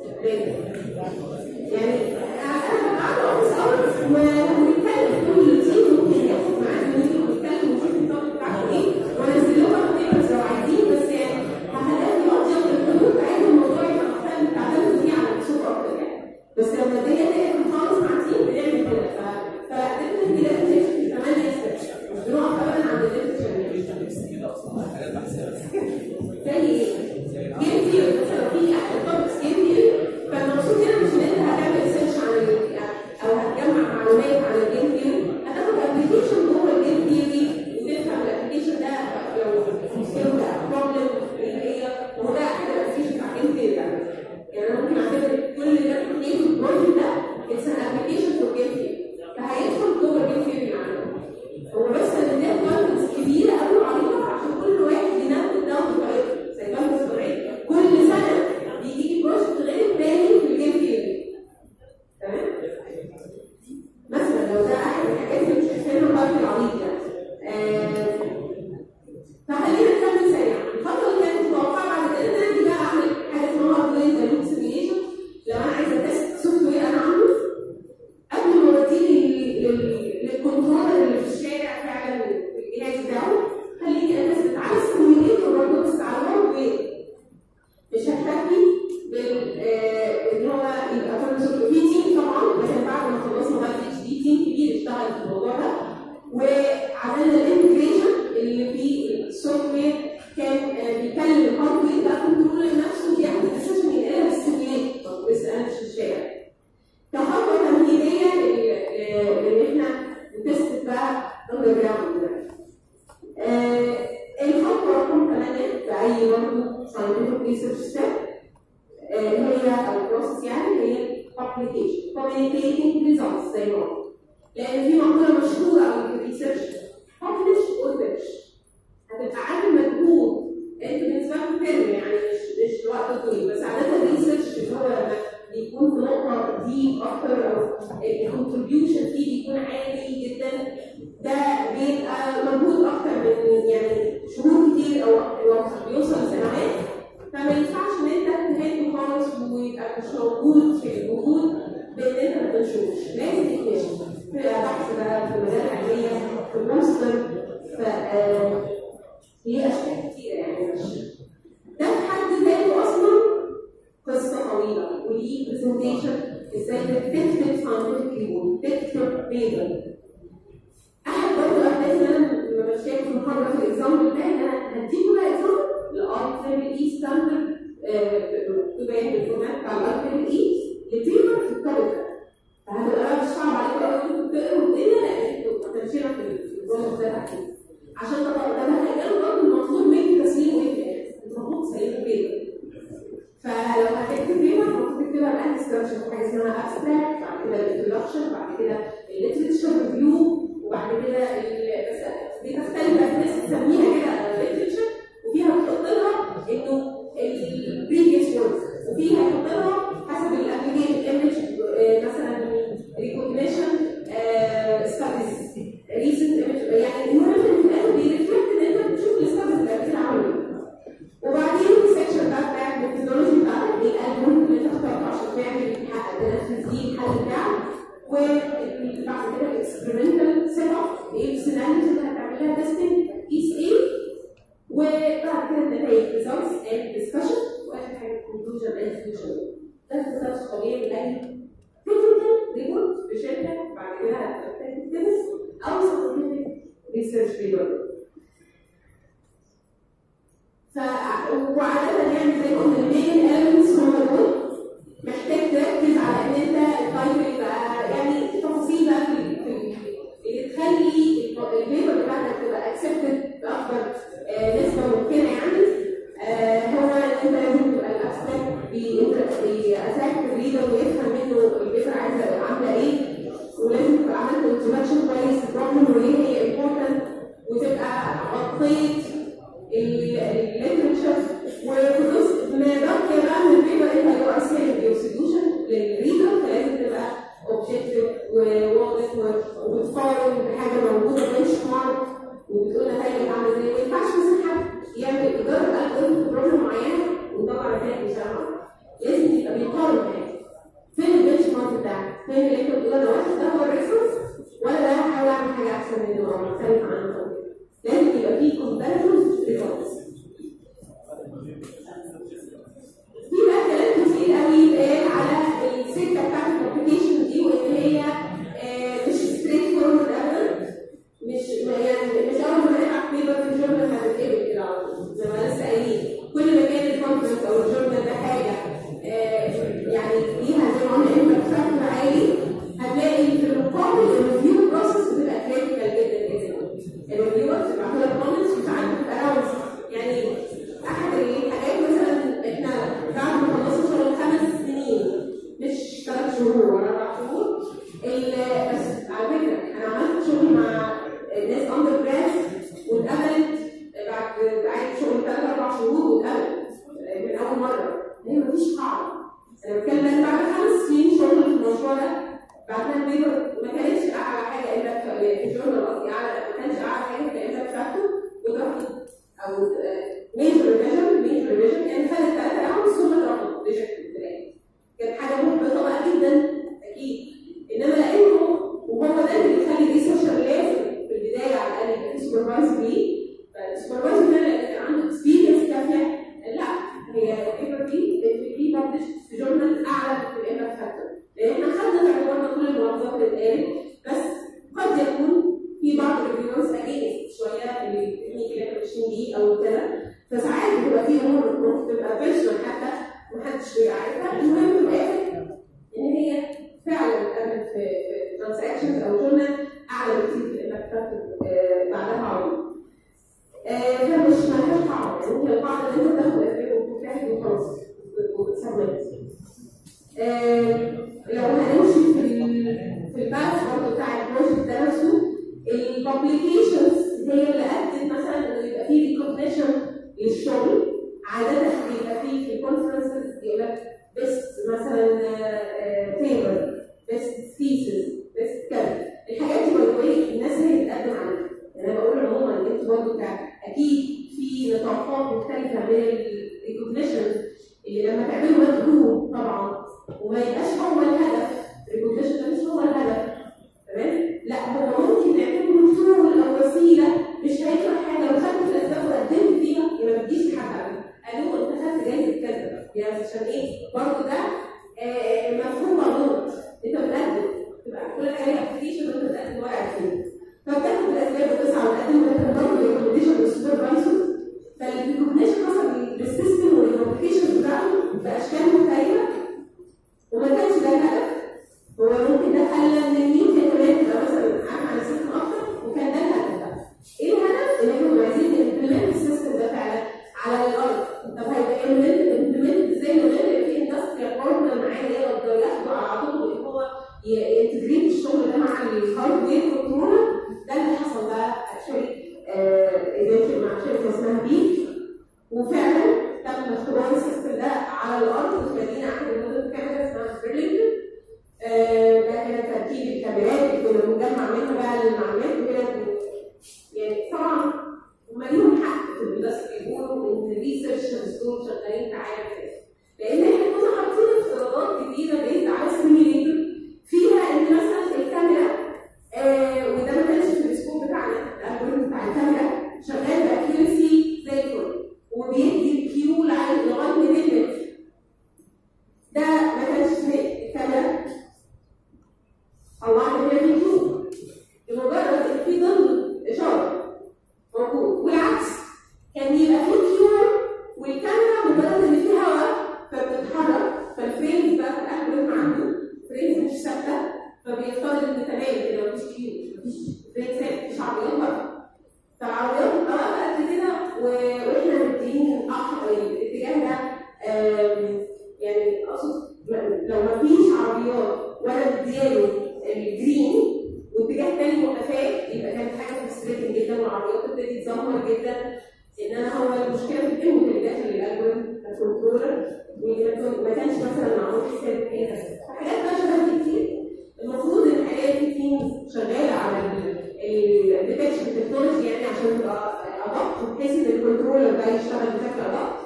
فلو ده احد الحاجات اللي مش شايفينها الفرق العريض ده آه، فخلينا نكمل سريعا الخطوه اللي كانت متوقعه بعد كده ان انا اجي بقى اعمل حاجه اسمها هاردوير لوب سيميليشن لو انا عايزه تست سوفت وير انا عامله قبل ما اوديه لل- لل- للكنترولر اللي في الشارع فعلا الجهاز بتاعه خليني انزل على السيميليتور برضه بس على الهاردوير مش هكتفي بال آه، ان هو يبقى كل سوفت في تيم طبعا مثلا بعد ما خلصنا بقى الاتش دي تيم كبير اشتغل في الموضوع ده وعملنا الانتجريشن اللي في السوفت وير كان آه، بيكلم الهاردوير ده كنترولر نفسه بياخد الاساس من ينقلها بالسيميليتور لسه انا مش في الشارع كخطوه تمهيديه لل- آه، لان احنا نتست بقى اندر جراوند ده آه، الخطوه رقم 8 في اي برضه scientific research step آه، هي او البروسيس يعني هي publication communicating results زي ما قلت لان في مقوله مشهوره قوي في الريسيرش publish or perish هتبقى عامل مجهود انت بالنسبه لكم فيلم يعني مش مش وقت طويل بس عاده الريسيرش اللي هو لما بيكون في نقطه دي اكتر او الكونتريبيوشن فيه بيكون عالي جدا ده بيبقى مجهود اكتر من يعني شهور كتير او أو بيوصل لسنوات فما ينفعش ان انت تهده خالص ويبقى مش موجود في الوجود بان انت ما تنشرش لازم تكتشف في بحث بقى في المجال العلميه في الماستر ف آه، ليه اشكال كتيره يعني مش ده في حد ذاته اصلا قصه طويله وليه برزنتيشن ازاي تكتب ساينتفك ريبورت تكتب بيبر احد برضه الاهداف اللي انا لما بشتغل في محاضره في الاكزامبل ده ان انا هديكم بقى اكزامبل لار تريبل اي ستاندرد تبين الفورمات بتاع الار تريبل اي لبيبر في الطالب ده فهتبقى بقى مش صعب عليكم قوي انتوا تقروا الدنيا لان انتوا تمشينا في البروجكت ده تحت عشان تتخيلوا برضه المطلوب منك تسليم ايه المفروض تسلموا بيبر فلو هتكتب بيبر المفروض تكتبها بقى ستراكشر حاجه اسمها ابستراكت بعد كده الانترودكشن بعد كده الليترشر ريفيو وبعد كده ال- بس دي تختلف بقى الناس تسميها كده ليترشر وفيها بتحط لها انه البريفيوس ورك وفيها تحط لها حسب الابلكيشن ايمج مثلا ريكوجنيشن ستاديز ريسنت ايمج يعني المهم ان في الاخر بيرفلكت ان انت بتشوف الستاديز اللي قبل كده عملوا ايه وبعدين السكشن بقى بتاع الميثودولوجي بتاعتك ايه الالجوريثم اللي انت اخترته عشان تعمل تحقق تنفذ دي الحل بتاعك وبعد كده الاكسبيرمنتال سيت اب ايه السيناريوز اللي هتعملها تيستنج قيس ايه وبعد كده النتائج ريزلتس اند ديسكشن واخر حاجه كونكلوجن اند سوليوشن ده البروسيس طبيعي لاي تكنيكال ريبورت في شركه بعد كده هتكتب او ساينتفك ريسيرش ريبورت ف وعادة يعني زي ما قلنا المين elements هم دول محتاج تركز على ان انت التايتل يبقى يعني تفاصيل بقى في ال- في ال- اللي تخلي الب- البيبر بتاعتك تبقى اكسبتد باكبر آه، نسبه ممكنه يعني آه، هو ان انت لازم تبقى الابستراكت بيأتاك الريدر ويفهم منه البيبر عايزه عامله ايه ولازم تبقى عملت انترودكشن كويس البروبلم وليه هي امبورتنت وتبقى غطيت الليترشر وفي جزء ما بقي بقى من البيبر انت هو اساسا سوليوشن للريدر فلازم تبقى اوبجيكتيف وواضح و- وبتقارن بحاجه موجوده بنش مارك وبتقول نتائج عامله ازاي ما ينفعش مثلا حد يعمل يجرب الجوريثم في بروبلم معينه ويطلع نتائج مش عارفه لازم يبقى بيقارن حاجه فين البنش مارك بتاعك؟ فين اللي انت بتقول انا واحد ده هو الريفرنس ولا ده هحاول اعمل حاجه احسن منه او مختلف عنه لازم يبقى فيه كومباريزون ريزلتس في بقى كلام كتير قوي اتقال على السكه بتاعت الابلكيشن دي وان هي آه، مش ستريت فورورد ابدا مش ما يعني مش اول ما نبعت بيبر في الجورنال هتتقبل كده على طول زي ما لسه قايلين كل ما كان الكونفرنس او الجورنال ده حاجه آه، يعني سوبرفايز بيه فالسوبرفايزر ده اللي كان عنده اكسبيرينس كافيه لا هي الفكره دي في ببلش في جورنال اعلى في الامباكت فاكتور لان احنا خدنا في اعتبارنا كل الملاحظات اللي اتقالت بس قد يكون في بعض الريفيورز اجينست شويه التكنيك اللي احنا ماشيين بيه او كده فساعات بتبقى في امور ممكن تبقى بيرسونال حتى محدش بيبقى عارفها المهم في الاخر ان هي فعلا قبل في في ترانزاكشنز او جورنال اعلى بكتير في الامباكت فاكتور بعدها على طول فمش مالهاش قاعده يعني هي القاعده ان انت تاخد اسباب وتفاهم وخلاص وتسمت لو هنمشي في في البحث برضه بتاع البروجكت ده نفسه الببليكيشنز هي اللي ادت مثلا انه يبقى فيه ريكوجنيشن للشغل عاده بيبقى فيه في الكونفرنسز يقول لك بيست مثلا تيبل بيست ثيسز بيست كذا الحاجات دي باي الناس هي بتقدم عليها يعني انا بقول عموما انتوا برضه اكيد في نطاقات مختلفه من الريكوجنيشن اللي لما تعملوا مجهود طبعا وما يبقاش هو الهدف الريكوجنيشن ده مش هو الهدف تمام لا هو ممكن نعمله طول او وسيله مش هيفرق حاجه لو خدت الاسباب وقدمت فيها يبقى ما تجيش لحد عليها قالوا انت خدت جايزه كذا يعني عشان ايه برضه ده آه مفهوم مغلوط انت بتقدم تبقى كل حاجه ابلكيشن وانت بتقدم ورقه فيه فبتاخد الاسباب وتسعى وتقدم وتقدم ريكومنديشن للسوبرفايزر فالريكومنديشن حصل بالسيستم والابلكيشن بتاعه باشكال مختلفه وما كانش ده الهدف هو ممكن ده خلى ان مين كمان تبقى مثلا عارف عن السيستم اكتر وكان ده الهدف ده ايه الهدف؟ ان احنا عايزين نمبلمنت السيستم ده فعلا على الارض طب هيبقى امبلمنت ازاي من غير في اندستريال بارتنر معاه يقدر ياخده على عاتقه ان هو ينتجريت الشغل ده مع الهاردوير كنترولر ده اللي حصل ده اكشولي ايفنتشن مع شركه اسمها بيك وفعلا تم اختبار السيستم ده على الارض وخلينا احد المدن كاميرا اسمها برلينجن ده كان تركيب الكاميرات اللي كنا بنجمع منها بقى المعلومات وكده يعني طبعا هم ليهم حق في الاندستري يقولوا ان الريسيرشرز دول شغالين في عالم كده لان احنا كنا حاطين افتراضات كتيره بيزد على سيميليتر فيها ان مثلا الكاميرا آه وده ما كانش في السكوب بتاعنا الالجوريثم بتاع الكاميرا شغال باكيورسي زي الفل وبيدي الكيو لغايه لغايه ليميت ده ما كانش في الكاميرا الله اعلم هي في كيو لمجرد ان في ضمن اشاره موجود والعكس كان يبقى في كيو والكاميرا مجرد ان في هواء فبتتحرك فالفريمز بقى في الالجوريثم عنده فريمز مش ثابته فبيفترض ان تمام كده مفيش كيو مفيش فريم ثابت مفيش عربيات بره فالعربيات بقى قد كده واحنا مدين اكتر الاتجاه ده يعني اقصد لو ما فيش عربيات ولا مدياله الجرين واتجاه تاني وقفات يبقى كانت حاجه فرستريتنج جدا والعربيات تبتدي تزمر جدا ان انا هو المشكله في الانبوت اللي داخل الالجوريثم الكنترولر ما كانش مثلا معمول حساب ان هي فحاجات بقى شبه كتير المفروض ان الحاجات دي تيمز شغاله على الديتكشن تكنولوجي يعني عشان تبقى ادق بحيث ان الكنترولر ده يشتغل بشكل ادق.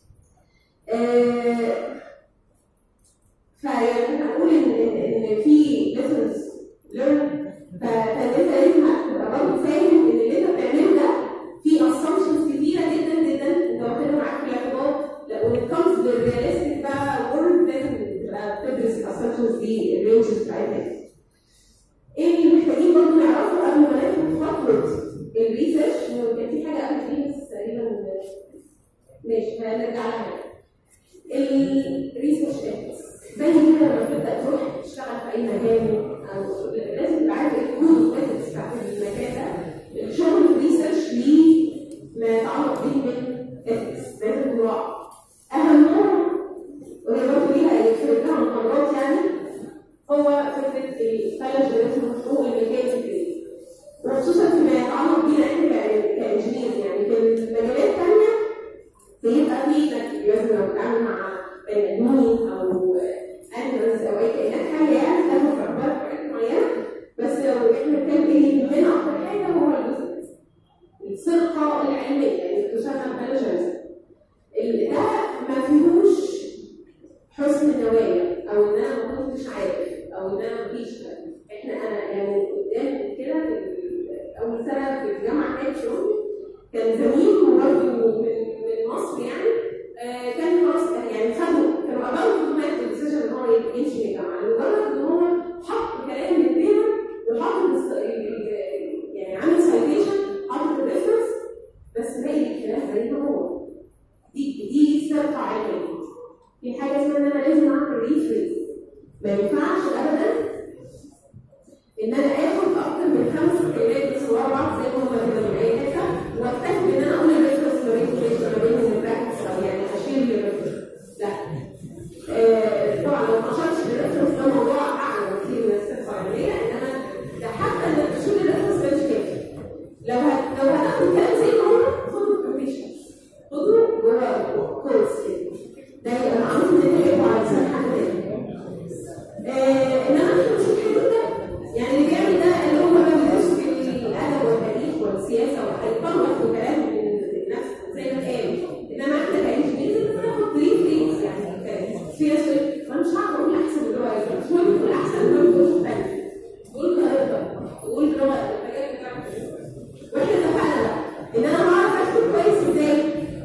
آه فيعني هنقول ان ان في ليسنز ليرن فانت لازم تبقى برضه فاهم ان اللي انت بتعمله ده في اسامبشنز كتيره جدا جدا انت واخدها معاك في الاعتبار لا وان كمز للريالستيك بقى وورد لازم تبقى بتدرس الاسامبشنز دي الرينجز بتاعتها ايه اللي محتاجين برضه نعرفه قبل ما ناخد خطوه الريسيرش كان في حاجه قبل كده بس تقريبا ماشي هنرجع لها الريسيرش ايثكس زي كده لما تبدا تروح تشتغل في اي مكان او لازم تبقى عارف ايه الكود الايثكس بتاعت المكان ده الشغل في الريسيرش ليه ما يتعلق به من ايثكس لازم تراعى اهم نوع وهي برضه ليها يختلف لها محاضرات يعني هو فكره الفايلوجينيزم حقوق الملكيه الفكريه وخصوصا فيما يتعلق بينا احنا كانجينير يعني في المجالات الثانيه بيبقى في لازم لو بتتعامل مع بني ادمين او انيمالز او اي كائنات حيه يعني لازم تفكر في حاجات معينه بس لو احنا بنتكلم ايه يهمنا اكتر حاجه هو الجزء السرقه العلميه يعني تسمى فايلوجينيزم ده ما فيهوش حسن نوايا او ان انا ما كنتش عارف او ان انا مفيش احنا انا يعني قدام كده في اول سنه في الجامعه كان شغل كان زميل وبرضه من من مصر يعني آه، كان خلاص يعني خدوا كانوا قبلوا دوكيومنت الديسيجن ان هو يمشي من الجامعه لمجرد ان هو حط كلام من البيبر وحط الس- ال- ال- يعني عامل سايتيشن حط الريفرنس بس باقي الكلام زي ما هو دي دي سرقه علميه في حاجه اسمها ان انا لازم اعمل ريفرنس ما ينفعش ابدا ان انا اخد اكتر من خمس كلمات بس ورا بعض زي ما هم كده من اي حته واكتفي ان انا اقول الريفرنس ما بين ما بينهم البراكتس او يعني اشيل الريفرنس لا آه، طبعا لو ما اشرتش الريفرنس ده موضوع اعلى بكتير من الصحه العلميه انما ده حتى انك تشيل الريفرنس ده مش كافي لو هت... لو هتاخد كلام زي ما هو خده بروفيشن خده جوه كورس كده ده يبقى معروف ان انت جايبه على لسان حد تاني آه، انما احنا مش الحدود ده يعني اللي بيعمل ده اللي هم بقى بيدرسوا في الادب والتاريخ والسياسه وهيضطروا ياخدوا كلام من نفس زي ما قال انما احنا كانجينيرز بناخد بريف ريتس يعني في ناس تقول انا مش عارفه اقول احسن من اللغه ايه مش مهم تقول احسن المهم تقول حلو تقول طريقتك تقول لغه الحاجات بتاعتك واحنا اتفقنا بقى ان انا بعرف اكتب كويس ازاي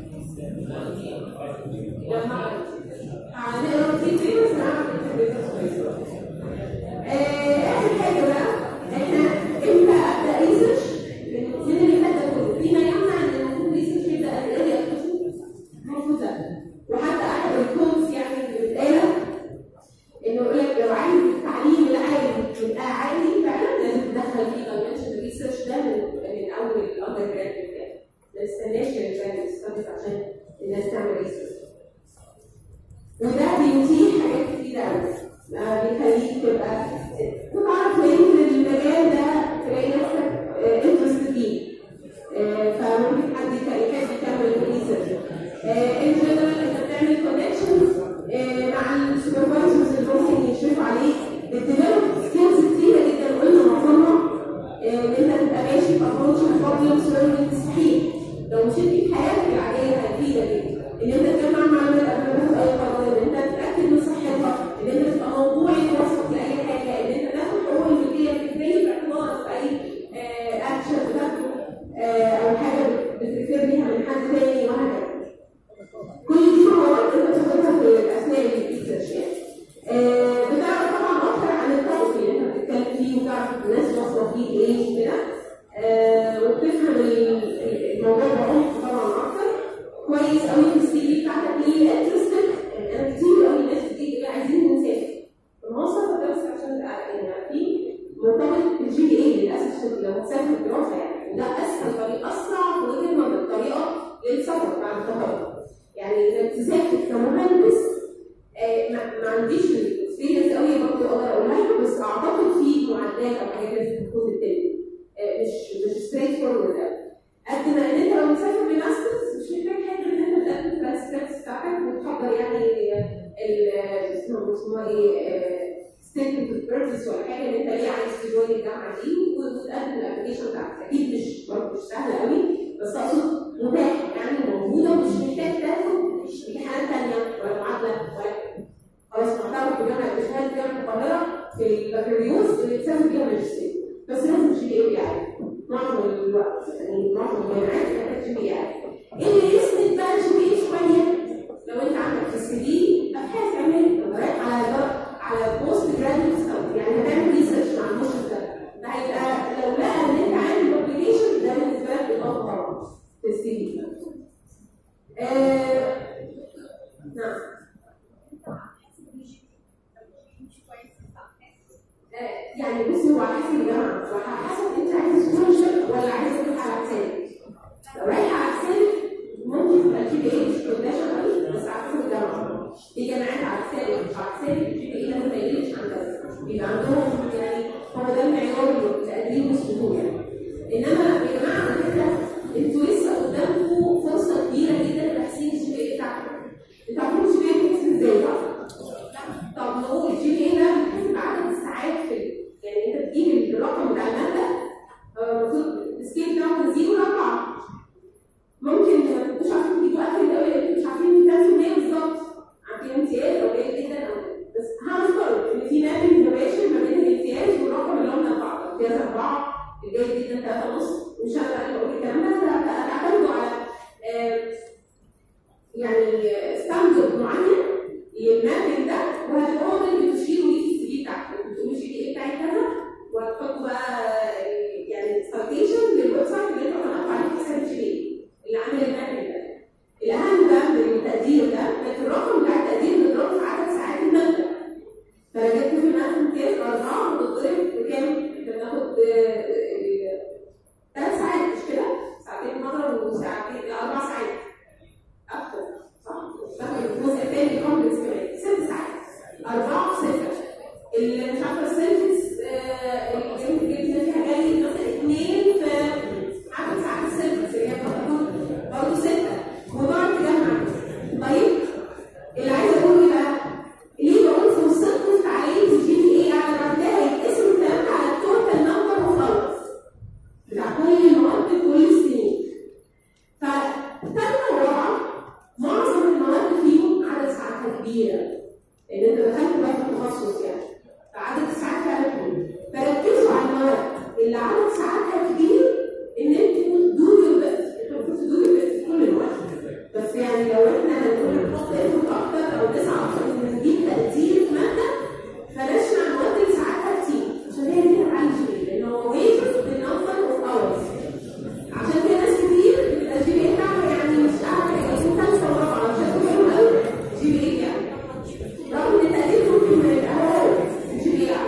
لما هنقرا كتير فيه بس هنعرف نكتب كويس آه، اخر حاجه بقى احنا امتى ابدا ريسيرش من اللي فات ده كله فيما يمنع ان المفروض ريسيرش يبدا ادويه موجوده وحتى احد الكونس يعني اللي بتتقال انه يقول لك لو عايز التعليم العالي يبقى عالي فعلا لازم تدخل فيه كونفشن الريسيرش ده من من اول الاندر جراد بتاعك ما تستناش الجراد ستاديز عشان الناس تعمل ريسيرش وده بيتيح حاجات كتيرة قوي آه، بيخليك تبقى تعرف منين المجال ده تلاقي نفسك انترست فيه آه، فممكن حد يخليك تعمل ريسيرش ان جنرال انت بتعمل كونكشنز مع السوبرفايزرز اللي ممكن يشرفوا عليك بتديفلوب سكيلز كتيرة جدا قلنا معظمها آه، ان انت تبقى ماشي في ابروتش بروبلم سولفنج مستحيل لو مشيت في حياتك العاديه هتفيدك جدا ان انت تجمع معلومات قبل ما تاخد اي قرار ان انت تتاكد من صحتها ان انت تبقى موضوعي في وصفك لاي حاجه ان انت تاخد حقوق الملكيه الفكريه في اعتبارك في اي اكشن بتاخده آه، او حاجه بتريفير بيها من حد تاني وهكذا كل دي مهارات انت بتاخدها في اثناء الريسيرش يعني آه، بتعرف طبعا اكتر عن التوبيك اللي انت بتتكلم فيه وتعرف الناس واصله فيه ايه وكده آه، وبتفهم ال- الموضوع بعمق طبعا اكتر كويس قوي في السي في بتاعتك ليه انترستد انا كتير قوي ناس كتير يقولوا عايزين نسافر الموظف ده بس عشان تبقى يعني عارفين مرتبط بالجي بي اي للاسف الشديد لو هتسافر دراسه يعني وده اسهل طريق اسرع في وجهه نظر طريقه للسفر بعد التخرج يعني انك تسافر كمهندس آه، ما ما عنديش الاكسبيرينس قوي برضه اقدر اقولها لكم بس اعتقد في معدات او حاجات لازم تكون التاني مش مش ستريت فورورد قوي قد ما ان انت لو مسافر بماسترز مش محتاج حاجه ان انت تقدم في الستبس بتاعتك وتحضر يعني ال اسمها اسمها ايه ستيتمنت اوف بيربز ولا حاجه ان انت ليه عايز تجوين الجامعه دي وتقدم الابلكيشن بتاعتك اكيد مش برضه مش سهل قوي بس اقصد متاح يعني موجوده ومش محتاج تاخد امتحانات ثانيه ولا معادله ولا كده. خلاص معترف بجامعه بشهاده جامعه القاهره في البكالوريوس اللي بتسافر بيها ماجستير بس لازم جي بي اي عالي معظم الوقت يعني معظم الجامعات محتاج جي بي اي عالي ايه اللي يسند بقى الجي بي اي شويه لو انت عندك في السي في ابحاث علميه لو رايح على على بوست جراديويت ستادي يعني هتعمل ريسيرش مع المشرف ده ده هيبقى لو لقى ان انت عامل بابليكيشن ده بالنسبه لك اضافه طبعا في السي في آه، نعم آه، يعني بصي هو على حسب الجامعه وعلى حسب انت عايز سكولرشيب ولا عايز تروح على حسابك لو رايحه على حسابك ممكن تبقى الجي بي اي مش كونديشن قوي بس على حسب الجامعه في جامعات على حسابك مش على حسابك الجي بي اي لازم ما يقلش عن ده بيبقى عندهم يعني هو ده المعيار للتقديم والسهوله يعني انما يا جماعه على فكره انتوا لسه قدامكم فرصه كبيره جدا لتحسين الجي بي اي بتاعكم انتوا عارفين الجي بي اي بيتحسب ازاي صح؟ طب نقول الجي بي اي ده بيتحسب عدد الساعات في يعني انت تجيب الرقم بتاع الماده آه، المفروض السكيل بتاعه من 0 ل 4 ممكن ما تبقوش عارفين تجيبوا اخر قوي لان مش عارفين كام في المية بالظبط عارفين امتياز او قليل جدا او بس هنفترض ان في مابنج مباشر ما بين الامتياز والرقم اللي هم 4 امتياز 4 الجيد جدا ثلاثة ونص مش انا بقى اللي بقول الكلام ده هتعتمدوا على آه، يعني ستاندرد معين للمابنج ده وهتبقوا اللي بتشيروا ليه في السي في بتاعك بتقولوا الجي بي اي بتاعي كذا وهتحطوا بقى آه، يعني سايتيشن للويب سايت اللي انتوا عملتوا عليه حساب الجي بي اي اللي عامل المابنج ده الاهم بقى من التقدير ده ان الرقم بتاع التقدير بيضرب في عدد ساعات الماده فلو جبت في الماده امتياز اربعه بتضرب بكام؟ بناخد ثلاث ساعات مش كده؟ ساعتين مره وساعتين اربع ساعات اكتر صح؟ باخد الجزء الثاني كومبلكس كمان ست ساعات اربعه وسته اللي مش عارفه السيرفيس اللي جبت فيها جاي مثلا اثنين في عدد ساعات السيرفيس اللي هي برضه برضه سته وبقعد تجمع طيب اللي عايزه اقوله ايه بقى؟ ليه بقول في وصلت تعليم الجي بي اي على بعد كده هيتقسم الكلام ده على التوتال نمبر اوف اورز بتاع كل المواد كل السنين فالثالثه والرابعه معظم المواد فيهم عدد ساعاتها كبيره لان انت دخلت بقى في التخصص يعني فعدد الساعات فعلا كبير فركزوا على المواد اللي عدد ساعاتها كبير ان انتوا دول بس انتوا المفروض تدوروا بس في كل المواد بس يعني لو احنا هنقول نحط انفوت اكتر او نسعى اكتر ان نجيب تقدير في ماده فلاش مع المواد اللي ساعاتها كتير عشان هي دي هتعلي شويه لان هو ويفز بالنمبر اوف اورز عشان كده ناس كتير بتبقى الجي بي اي بتاعها يعني مش قاعده يكون خمسه ورابعه عشان كده قوي جي بي اي يعني رغم ان التقدير ممكن ما يبقى هو الجي بي اي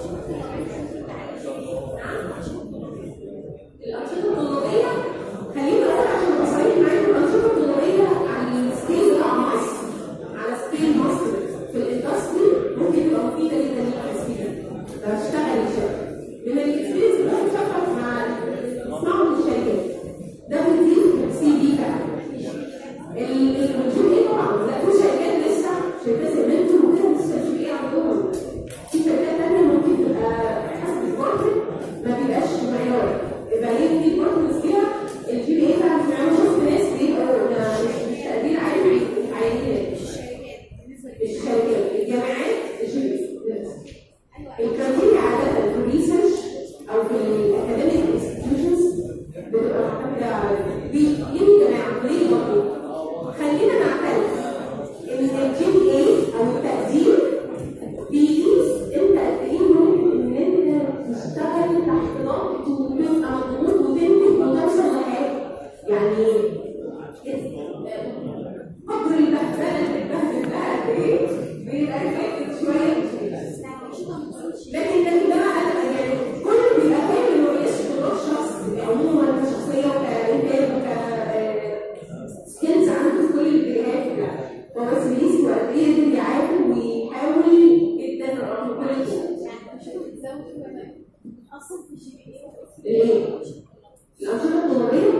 الأنشطة الطلابية خليني أقول عشان أبقى صريح معاكم الأنشطة الطلابية على السكيل بتاع مصر على سكيل مصر في الاندستري ممكن تبقى مفيدة جدا ليك كسبيل لو تشتغل الشركة من الاكسبيرينس اللي أنا بشتغل مع اسمعوا من الشركات ده بيديك سي في بتاعك الجي اي طبعا لا في شركات لسه شركات سيمنتو وكده لسه الجي اي عندهم في شركات تانية ممكن تبقى حسب البارتن ما بيبقاش معيار يبقى ليه في بارتنرز فيها الجي بي اي بتاع انا شفت ناس بيبقوا مش مش تقدير عالي عالي الشركات الجامعات الجي بي اي الكرايتيريا عادة في الريسيرش او في الاكاديميك انستتيوشنز بتبقى معتمدة على دي دي جماعة ليه برضه خلينا نعترف ان الجي بي اي او التقدير بيقيس انت قد ايه ممكن ان انت تشتغل تحت ضغط وتبقى مضغوط وتنتج وتوصل لحاجه يعني قدر البهدله اللي بتبهدل بقى قد ايه بيبقى فاكر شويه لكن ده ده بقى يعني كل بيبقى فاهم انه بيقيس قدرات شخص عموما كشخصيه وكانتاج وك سكيلز عنده في كل الاتجاهات هو بس بيقيس قد ايه يقدر يعافر ويحاول جدا رغم كل الظروف الايه؟ الأنشطة الطلابية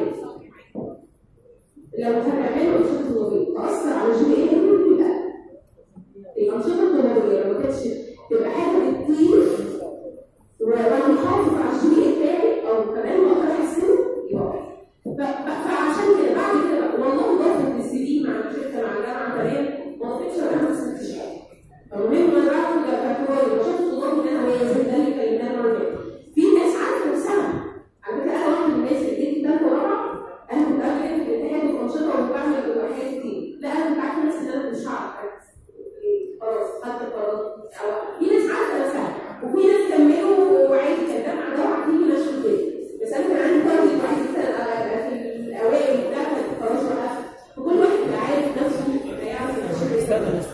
لو هتعملوا أنشطة طلابية تأثر على جي بي اي ممكن لا الأنشطة الطلابية لو ما كانتش تبقى حاجة بتطير وانا محافظ على الجي بي اي بتاعي او كمان بقدر احسنه يبقى ف- ف- فعشان كده بعد كده بقى والله ضافت السي في مع الشركه مع الجامعه تمام ما ضافتش انا ما استفدتش حاجه فالمهم انا بعمل كاتيجوري وشفت الطلاب ان انا ويا زي ده اللي كلمناه المره اللي فاتت. في ناس عارفه نفسها على فكره انا واحده من الناس اللي جيت ثالثه ورابعه انا كنت قبل كده في الاتحاد وفي انشطه وبعمل حاجات كتير لا انا كنت عارفه نفسي ان انا مش هعرف خلاص خدت القرار أو- في ناس عارفه نفسها وفي ناس كملوا وعادي كان ده مع ده وعارفين يمشوا كده بس انا كان عندي تارجت وعايز مثلا ابقى في الاوائل وبتاع ما خلاص وقفت فكل واحد بيبقى عارف نفسه هيعرف يمشي استنى بس